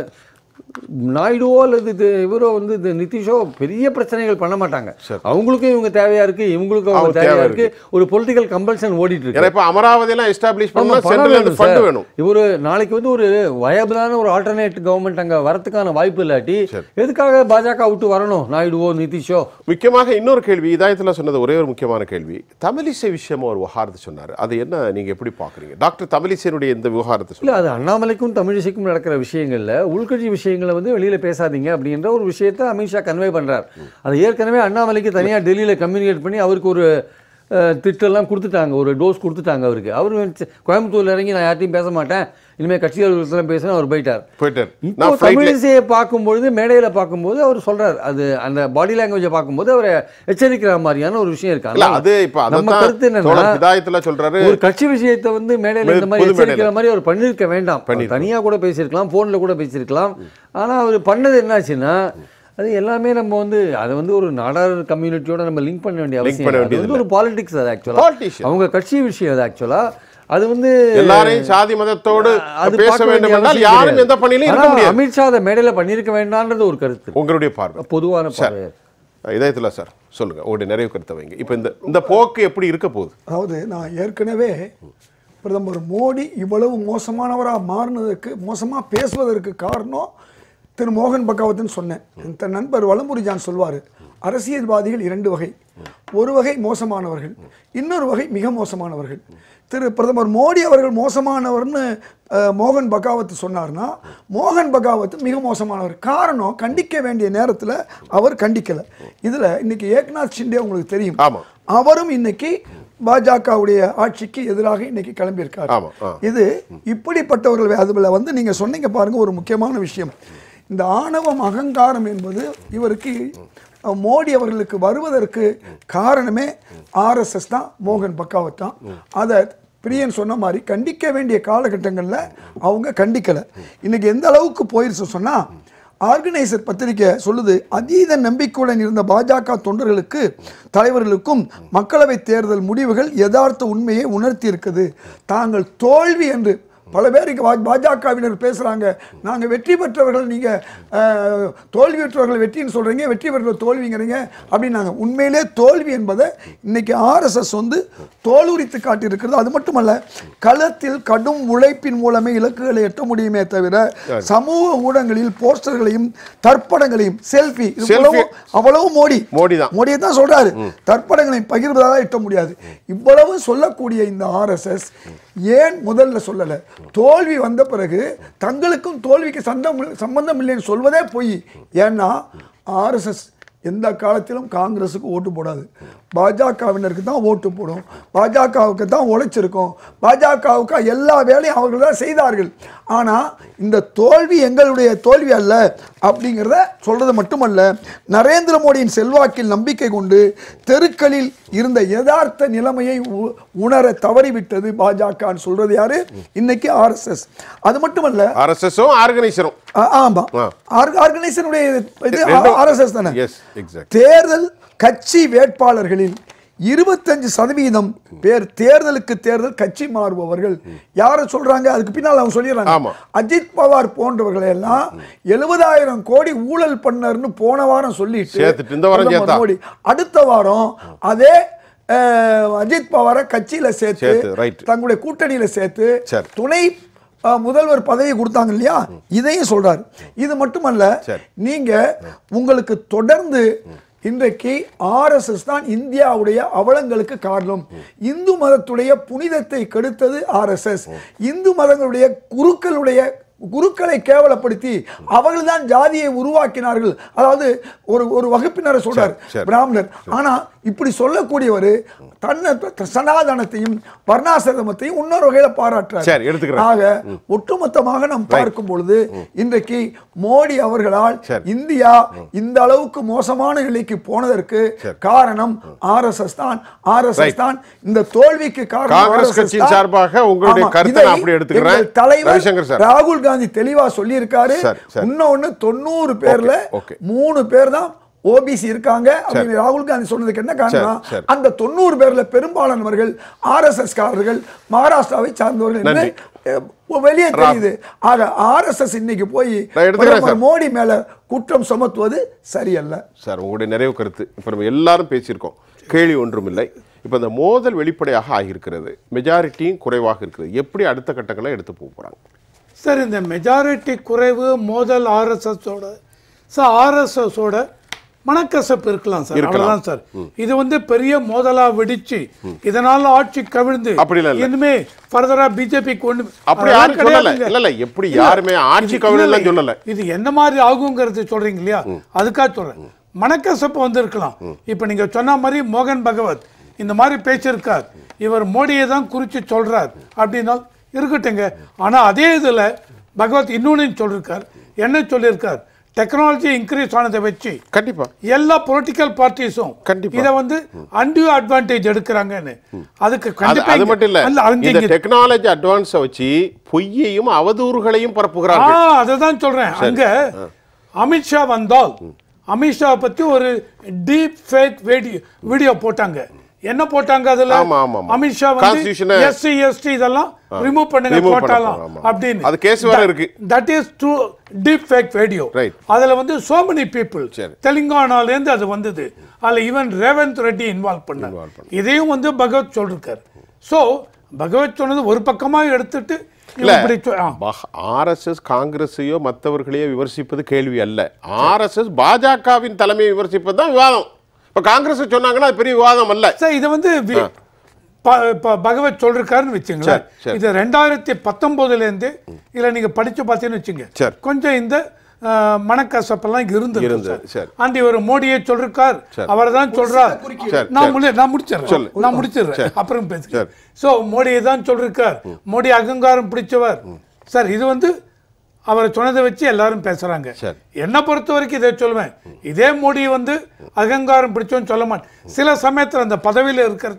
நாயுடுவோ அல்லது இது இவரோ வந்து இது நிதிஷோ பெரிய பிரச்சனைகள் பண்ண மாட்டாங்க அவங்களுக்கும் இவங்க தேவையா இருக்கு இவங்களுக்கும் அவங்க அவங்க தேவையா தேவை இருக்கு ஒரு பொலிட்டிக்கல் கம்பல்ஷன் ஓடிட்டு இருக்கு ஏன்னா இப்போ அமராவதி எல்லாம் எஸ்டாப்ளிஷ் ஆமா, பண்ணா பணம் சென்ட்ரல் வேணும் இருந்து ஃபண்ட் சார். வேணும் இவரு நாளைக்கு வந்து ஒரு வயபிளான ஒரு ஆல்டர்னேட் கவர்மெண்ட் அங்க வரதுக்கான வாய்ப்பு இல்லாட்டி எதுக்காக பாஜக விட்டு வரணும் நாயுடுவோ நிதிஷோ முக்கியமாக இன்னொரு கேள்வி இதாயத்தில் சொன்னது ஒரே ஒரு முக்கியமான கேள்வி தமிழிசை விஷயமா ஒரு விவகாரத்தை சொன்னார் அது என்ன நீங்க எப்படி பார்க்குறீங்க டாக்டர் தமிழிசையினுடைய இந்த விவகாரத்தை இல்ல சொல்லுங்க அது அண்ணாமலைக்கும் தமிழிசைக்கும் நடக்கிற விஷயங்கள்ல உள்கட்சி விஷயங்களை வந்து வெளியில பேசாதீங்க அப்படின்ற ஒரு விஷயத்தை அமித்ஷா கன்வே பண்றார் அது ஏற்கனவே அண்ணாமலைக்கு தனியா டெல்லியில கம்யூனிகேட் பண்ணி அவருக்கு ஒரு அஹ், திட்டெல்லாம் கொடுத்துட்டாங்க ஒரு டோஸ் கொடுத்துட்டாங்க அவருக்கு அவர் கோயம்புத்தூர்ல இறங்கி நான் யார்ட்டையும் பேச மாட்டேன் இனிமேல் கட்சி அலுவலகத்தில் பேசினா அவர் போயிட்டார் போயிட்டார் இப்போ நான் ஃப்ளைட்ல தமிழிசையை பார்க்கும்பொழுது மேடையில் பார்க்கும்போது அவர் சொல்றார் அது அந்த பாடி லாங்குவேஜை பார்க்கும்போது அவரை எச்சரிக்கிற மாதிரியான ஒரு விஷயம் இருக்கு இல்ல அதனால அது இப்ப நம்ம அதான் கருத்து என்னன்னா தோழர் ஹிதாயத்துல சொல்றாரு ஒரு கட்சி விஷயத்தை வந்து மேடையில் இந்த மாதிரி பொது மேடையில. எச்சரிக்கிற மாதிரி அவர் பண்ணிருக்க வேண்டாம் அவர் தனியா கூட பேசியிருக்கலாம் போன்ல கூட பேசியிருக்கலாம் ஆனா அவர் பண்ணது என்னாச்சுன்னா அது எல்லாமே நம்ம வந்து அதை வந்து ஒரு நாடார் கம்யூனிட்டியோட நம்ம லிங்க் பண்ண வேண்டிய அவசியம் பண்ண இல்லை. அது வேண்டியது வந்து ஒரு பாலிடிக்ஸ் அது ஆக்சுவலா Politician. அவங்க கட்சி விஷயம் அது ஆக்சுவலா அது வந்து எல்லாரையும் சாதி மதத்தோடு அது பேச பார்க்க வேண்டும் வேண்டிய என்றால் அவசியம் யாரும் கிடையாது. எந்த பணியிலும் இருக்க ஆனா, முடியாது அமித்ஷா அதை மேடையில பண்ணியிருக்க வேண்டாம்ன்றது ஒரு கருத்து உங்களுடைய பார்வை பொதுவான பார்வை இதயத்துல சார் சொல்லுங்க உங்களுடைய நிறைவு கருத்தை வைங்க இப்போ இந்த இந்த போக்கு எப்படி இருக்க போகுது அதாவது நான் ஏற்கனவே பிரதமர் மோடி இவ்வளவு மோசமானவராக மாறினதுக்கு மோசமாக பேசுவதற்கு காரணம் திரு மோகன் பகாவத்னு சொன்னேன் தன் நண்பர் வலம்புரி ஜான் சொல்வார் அரசியல்வாதிகள் இரண்டு வகை ஒரு வகை மோசமானவர்கள் இன்னொரு வகை மிக மோசமானவர்கள் திரு பிரதமர் மோடி அவர்கள் மோசமானவர்னு அஹ், மோகன் பகாவத் சொன்னார்னா மோகன் பகாவத் மிக மோசமானவர் காரணம் கண்டிக்க வேண்டிய நேரத்தில் அவர் கண்டிக்கலை இதில் இன்னைக்கு ஏக்நாத் ஷிண்டே உங்களுக்கு தெரியும் ஆமா. அவரும் இன்னைக்கு பாஜகவுடைய ஆட்சிக்கு எதிராக இன்னைக்கு கிளம்பியிருக்காரு ஆமா, ஆ. இது இப்படிப்பட்டவர்கள் அதுல வந்து நீங்க சொன்னீங்க பாருங்க ஒரு முக்கியமான விஷயம் இந்த ஆணவம் அகங்காரம் என்பது இவருக்கு அஹ், மோடி அவர்களுக்கு வருவதற்கு காரணமே ஆர்எஸ்எஸ் தான் மோகன் பக்காவத் தான் அதை பிரியன் சொன்ன மாதிரி கண்டிக்க வேண்டிய காலகட்டங்களில் அவங்க கண்டிக்கலை இன்னைக்கு எந்த அளவுக்கு போயிருச்சு சொன்னா ஆர்கனைசர் பத்திரிக்கை சொல்லுது அதீத நம்பிக்கையுடன் இருந்த பாஜக தொண்டர்களுக்கு தலைவர்களுக்கும் மக்களவை தேர்தல் முடிவுகள் யதார்த்த உண்மையை உணர்த்தி இருக்குது தாங்கள் தோல்வி என்று பல பேர் இங்கே பாஜகவினர் பேசுறாங்க நாங்க வெற்றி பெற்றவர்கள் நீங்க அஹ், தோல்வி பெற்றவர்கள் வெற்றின்னு சொல்றீங்க வெற்றி பெற்றவர்கள் தோல்விங்கிறீங்க அப்படின்னாங்க உண்மையிலே தோல்வி என்பதை இன்னைக்கு ஆர்எஸ்எஸ் வந்து தோலுரித்து காட்டியிருக்கிறது அது மட்டுமல்ல களத்தில் கடும் உழைப்பின் மூலமே இலக்குகளை எட்ட முடியுமே தவிர சமூக ஊடகங்களில் போஸ்டர்களையும் தர்ப்பணங்களையும் செல்ஃபி Selfie. அவ்வளவு மோடி மோடி தான். மோடியை தான் சொல்றாரு தற்படங்களை பகிர்வதாக எட்ட முடியாது இவ்வளவு சொல்லக்கூடிய இந்த ஆர்எஸ்எஸ் ஏன் முதல்ல சொல்லல தோல்வி வந்த பிறகு தங்களுக்கும் தோல்விக்கு சந்தம் சம்பந்தம் இல்லைன்னு சொல்வதே பொய் ஏன்னா ஆர்எஸ்எஸ் எந்த காலத்திலும் காங்கிரஸுக்கு ஓட்டு போடாது பாஜகவினருக்கு தான் ஓட்டு போடும் பாஜகவுக்கு தான் உழைச்சிருக்கோம் பாஜகவுக்கு எல்லா வேலையும் அவர்கள் தான் செய்தார்கள் ஆனால் இந்த தோல்வி எங்களுடைய தோல்வி அல்ல அப்படிங்கிறத சொல்றது மட்டுமல்ல நரேந்திர மோடியின் செல்வாக்கில் நம்பிக்கை கொண்டு தெருக்களில் இருந்த யதார்த்த நிலைமையை உ- உணர தவறிவிட்டது பாஜகன்னு சொல்றது யாரு இன்னைக்கு ஆர்எஸ்எஸ் அது மட்டுமல்ல ஆர்எஸ்எஸும் ஆர்கனைசரும் ஆ- ஆமா ஆ. ஆர்கனைசனுடைய இது ரெண்டும் ஆர்எஸ்எஸ் தானே எஸ் எக்ஸாக்ட் தேர்தல் கட்சி வேட்பாளர்களில் இருபத்தஞ்சு சதவீதம் பேர் தேர்தலுக்கு தேர்தல் கட்சி மாறுபவர்கள் யாரை சொல்றாங்க அதுக்கு பின்னால் அவங்க ஆமா. சொல்லிடுறாங்க அஜித் பவார் போன்றவர்களை எல்லாம் எழுபதாயிரம் கோடி ஊழல் பண்ணாருன்னு போன வாரம் சொல்லிட்டு சேர்த்துட்டு இந்த வாரம் பிரதமர் சேர்த்தா. மோடி அடுத்த வாரம் அதே அஹ், அஜித் பவாரை கட்சியில சேர்த்து சேர்த்து, right. தங்களுடைய கூட்டணியில சேர்த்து சரி. துணை அஹ், முதல்வர் பதவி கொடுத்தாங்க இல்லையா இதையும் சொல்றாரு இது மட்டுமல்ல சரி. நீங்க உங்களுக்கு தொடர்ந்து இன்றைக்கு ஆர்எஸ்எஸ் தான் இந்தியாவுடைய அவலங்களுக்கு காரணம் இந்து மதத்துடைய புனிதத்தை கெடுத்தது ஆர்எஸ்எஸ் இந்து மதங்களுடைய குருக்களுடைய குருக்களை கேவலப்படுத்தி அவர்கள் தான் ஜாதியை உருவாக்கினார்கள் அதாவது ஒரு ஒரு வகுப்பினரை சொல்றார் சரி, சரி. பிராமணர் ஆனா இப்படி சொல்லக்கூடியவர் தன்னை த- சனாதனத்தையும் வர்ணாசிரமத்தையும் இன்னொரு வகையில பாராட்டுறார் சரி, எடுத்துக்கிறேன். ஆக ஒட்டுமொத்தமாக நாம் பார்க்கும் பொழுது இன்றைக்கு மோடி அவர்களால் சரி. இந்தியா இந்த அளவுக்கு மோசமான நிலைக்கு போனதற்கு சரி. காரணம் ஆர்எஸ்எஸ் தான் ஆர்எஸ்எஸ் Right. தான் இந்த தோல்விக்கு காரணம் காங்கிரஸ் RSS கட்சியின் தான். சார்பாக உங்களுடைய ஆமா, கருத்தை இதை நான் அப்படி எடுத்துக்கிறேன். எங்கள் தலைவர் ரவிசங்கர் சார். ராகுல் காந்தி தெளிவா சொல்லியிருக்காரு சரி, சரி. இன்னொன்னு தொண்ணூறு பேர்ல okay. மூணு பேர் தான் ஓபிசி இருக்காங்க அப்படின்னு ராகுல் காந்தி சொன்னதுக்கு என்ன காரணம் சரி. அந்த தொண்ணூறு பேர்ல பெரும்பாலானவர்கள் ஆர்எஸ்எஸ் காரர்கள் மகாராஷ்டிராவை சார்ந்தவர்கள் என்று நன்றி. அஹ், வெளியே தெரியுது ஆக ஆர்எஸ்எஸ் இன்னைக்கு போய் நான் எடுத்துக்கிறேன் பிரதமர் சார். மோடி மேல குற்றம் சுமத்துவது சரியல்ல சார் உங்களுடைய நிறைவு கருத்து இப்போ நம்ம எல்லாரும் பேசியிருக்கோம் கேள்வி ஒன்றும் இல்லை இப்போ இந்த மோதல் வெளிப்படையாக ஆகியிருக்கிறது மெஜாரிட்டியும் குறைவாக இருக்கிறது எப்படி அடுத்த கட்டங்களை எடுத்து போக போகிறாங்க சார் இந்த மெஜாரிட்டி குறைவு மோதல் ஆர்எஸ்எஸோட சார் ஆர்எஸ்எஸோட மனக்கசப்பு இருக்கலாம் சார் இருக்கலாம். அவ்வளவுதான் சார் இது வந்து பெரிய மோதலா வெடிச்சு இதனால ஆட்சி கவிழ்ந்து அப்படிலாம் இல்ல. இனிமே ஃபர்தரா பிஜேபி கொண்டு அப்படி அதெல்லாம் யாரும் சொல்லல கிடையாதுங்க. இல்ல இல்ல எப்படி இல்ல, யாருமே ஆட்சி இது- கவிழலாம் இல்ல, சொல்லல இது என்ன மாதிரி ஆகுங்கிறது சொல்றீங்க இல்லையா அதுக்காக சொல்றேன் மனக்கசப்பு வந்திருக்கலாம் இப்ப நீங்க சொன்ன மாதிரி மோகன் பகவத் இந்த மாதிரி பேசியிருக்கார் இவர் மோடியை தான் குறிச்சு சொல்றார் அப்படின்னா இருக்கட்டுங்க ஆனா அதே இதுல பகவத் இன்னொன்னு சொல்லியிருக்கார் என்ன சொல்லியிருக்கார் டெக்னாலஜி இன்க்ரீஸ் ஆனதை வச்சு கண்டிப்பா எல்லா பொலிட்டிக்கல் பார்ட்டிஸும் கண்டிப்பா. இத வந்து அன்டியூ அட்வான்டேஜ் எடுக்கிறாங்கன்னு அதுக்கு அது கண்டிப்பா அது இங்க- மட்டும் இல்ல அல்ல, அங்க இந்த இங்க- டெக்னாலஜி அட்வான்ஸை வச்சு பொய்யையும் அவதூறுகளையும் ஆ பரப்புகிறார்கள் அததான் சொல்றேன் அங்க அமித்ஷா வந்தால் அமித்ஷா பத்தி ஒரு டீப் ஃபேக் வீடியோ வீடியோ போட்டாங்க என்ன போட்டாங்க அதுல ஆமா, ஆமா, ஆமா. அமித்ஷா Constitution வந்து அ- எஸ்சி எஸ்டி இதெல்லாம் ரிமூவ் பண்ணுங்க Remove பண்ண போட்டாலாம் போறோம், ஆமா. அப்படின்னு அது case வேற இருக்கு. That is true deep fake video Right. அதுல வந்து சோ மெனி பீப்புள் சரி. தெலுங்கானால இருந்து அது வந்தது அதுல ஈவன் ரேவந்த் ரெட்டி இன்வால்வ் பண்ணார் இதையும் வந்து பகவத் சொல்லிருக்காரு சோ பகவத் சொன்னது ஒரு பக்கமா எடுத்துட்டு இல்ல இவன் இப்படி சொ- ஆ. ஆர்எஸ்எஸ் காங்கிரஸையோ மற்றவர்களையோ விமர்சிப்பது கேள்வி அல்ல ஆர்எஸ்எஸ் பாஜகவின் தலைமையை விமர்சிப்பது தான் விவாதம் இப்ப காங்கிரஸ் சொன்னாங்கன்னா அது பெரிய விவாதம் அல்ல சார் இது வந்து வி- ப- ப- பகவத் சொல்றாருன்னு வச்சுங்களேன் சரி, சரி. இது ரெண்டாயிரத்தி பத்தொன்பதுல இருந்து இதுல நீங்க படிச்சு பார்த்தீங்கன்னு வச்சுங்க சரி. கொஞ்சம் இந்த அஹ், மனக்கசப்பெல்லாம் இருந்தது இருந்தது, சரி. ஆண்டி இவர் மோடியை சொல்றார் சரி. அவர் தான் சொல்றார் சரி, நான் சரி. முடி நான் முடிச்சிடுறேன் சொல்லு. நான் முடிச்சிடுறேன் சரி. அப்புறம் பேசுறேன் சரி. சோ மோடியை தான் சொல்றார் மோடி அகங்காரம் பிடிச்சவர் சார் இது வந்து அவரை சொன்னதை வச்சு எல்லாரும் பேசுறாங்க சரி. என்னை பொறுத்த வரைக்கும் இதை சொல்லுவேன் இதே மோடி வந்து அகங்காரம் பிடிச்சோன்னு சொல்ல மாட்டேன் சில சமயத்துல அந்த பதவியில இருக்கிறச்ச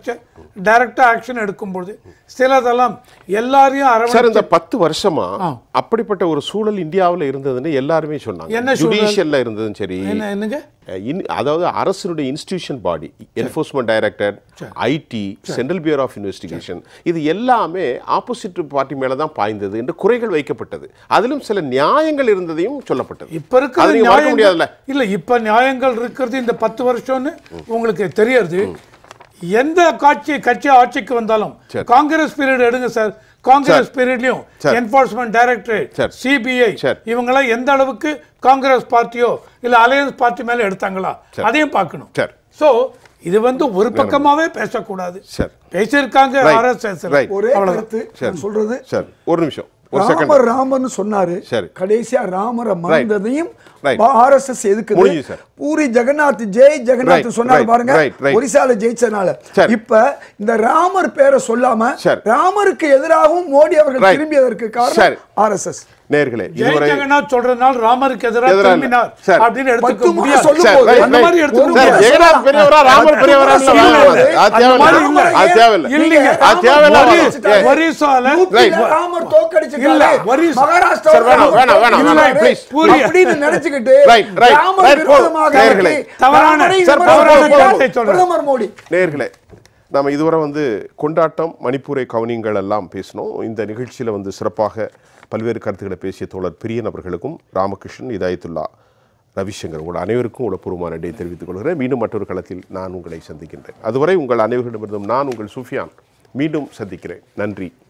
டைரக்டா ஆக்ஷன் எடுக்கும்போது சிலதெல்லாம் எல்லாரையும் சார் அரவணை இந்த பத்து வருஷமா அப்படிப்பட்ட ஒரு சூழல் இந்தியாவுல இருந்ததுன்னு எல்லாருமே என்ன சொன்னாங்க சூழல்? ஜுடிஷியல்ல இருந்ததும் சரி என்ன என்னங்க அஹ் இன்- அதாவது அரசினுடைய institution body enforcement director IT central bureau of investigation இது எல்லாமே ஆப்போசிட் பார்ட்டி மேல தான் பாய்ந்தது என்று குறைகள் வைக்கப்பட்டது அதிலும் சில நியாயங்கள் இருந்ததையும் சொல்லப்பட்டது இப்ப இருக்கிற அதை நீங்க மறக்க முடியாதுல்ல நியாயங்கள் இல்ல இப்ப நியாயங்கள் இருக்கிறது இந்த பத்து வருஷம்னு உங்களுக்கு தெரியுது எந்த காட்சி கட்சி ஆட்சிக்கு வந்தாலும் காங்கிரஸ் பீரியட் எடுங்க சார் காங்கிரஸ் பீரியட்லயும் சரி. என்போர்ஸ்மெண்ட் டைரக்டரேட் சரி. சிபிஐ சரி. இவங்கெல்லாம் எந்த அளவுக்கு காங்கிரஸ் பார்ட்டியோ இல்ல அலையன்ஸ் பார்ட்டி மேல எடுத்தாங்களா அதையும் பார்க்கணும் சரி. சோ இது வந்து ஒரு பக்கமாவே பேசக்கூடாது சரி. பேசியிருக்காங்க Right. RSS Right. ஒரே கருத்து நான் சொல்றது சார் ஒரு நிமிஷம் ஒரு செகண்ட் ராமர் ராமர்னு சொன்னாரு சரி. கடைசியா ராமரை மறந்ததையும் Right. ஆர்எஸ்எஸ் எதுக்குது முடிஞ்சுது சார். பூரி ஜெகநாத் ஜெய் ஜெகநாத் Right. சொன்னாரு Right. பாருங்க Right. Right. ஒரிசால ஜெயிச்சனால சரி. இப்ப இந்த ராமர் பேரை சொல்லாம சரி. ராமருக்கு எதிராகவும் மோடி அவர்கள் Right. திரும்பியதற்கு சரி. காரணம் ஆர்எஸ்எஸ் நேர்களே ஜெய் இதுவரை ஜெகநாத் சொல்றதுனால ராமருக்கு எதிராக எதிராக திரும்பினார் சரி. அப்படின்னு எடுத்துக்க பத்து முறை முடியாது சொல்லும் சரி, போது right, அந்த right. மாதிரி எடுத்துக்க ஒரு சார் முறை முடியாது ஜெகநாத் பெரியவரா ராமர் பெரியவரா பத்து முறை அது அந்த தேவையில்லை மாதிரி அது தேவையில்லை இல்லைங்க. அது தேவையில்லை ராமர் வரும். ஜெயிச்சிட்டாரு. ஒரிசால Right. யூபியில ராமர் தோக்கடிச்சிட்டாரு இல்ல, ஒரிசா- மகாராஷ்டிரா சார், வேணாம், வேணாம், வேணாம், வேணாம், please. அப்படின்னு நினைச்சுக்கிட்டு Right, right, ராமர் right, விரோதமாக நேயர்களே. தவறான- ராமரை சார், விமர்சனம் போதும், போதும், செய்தார் போதும். பிரதமர் மோடி நேர்களே நாம் இதுவரை வந்து கொண்டாட்டம் மணிப்பூரை கவனியங்கள் எல்லாம் பேசினோம் இந்த நிகழ்ச்சியில் வந்து சிறப்பாக பல்வேறு கருத்துக்களை பேசிய தோழர் பிரியன் அவர்களுக்கும் ராமகிருஷ்ணன் இதாயத்துல்லா ரவிசங்கர் உங்கள் அனைவருக்கும் உளப்பூர்வமான நன்றியை தெரிவித்துக் கொள்கிறேன் மீண்டும் மற்றொரு களத்தில் நான் உங்களை சந்திக்கின்றேன் அதுவரை உங்கள் அனைவரிடமிருந்தும் நான் உங்கள் சுஃபியான் மீண்டும் சந்திக்கிறேன் நன்றி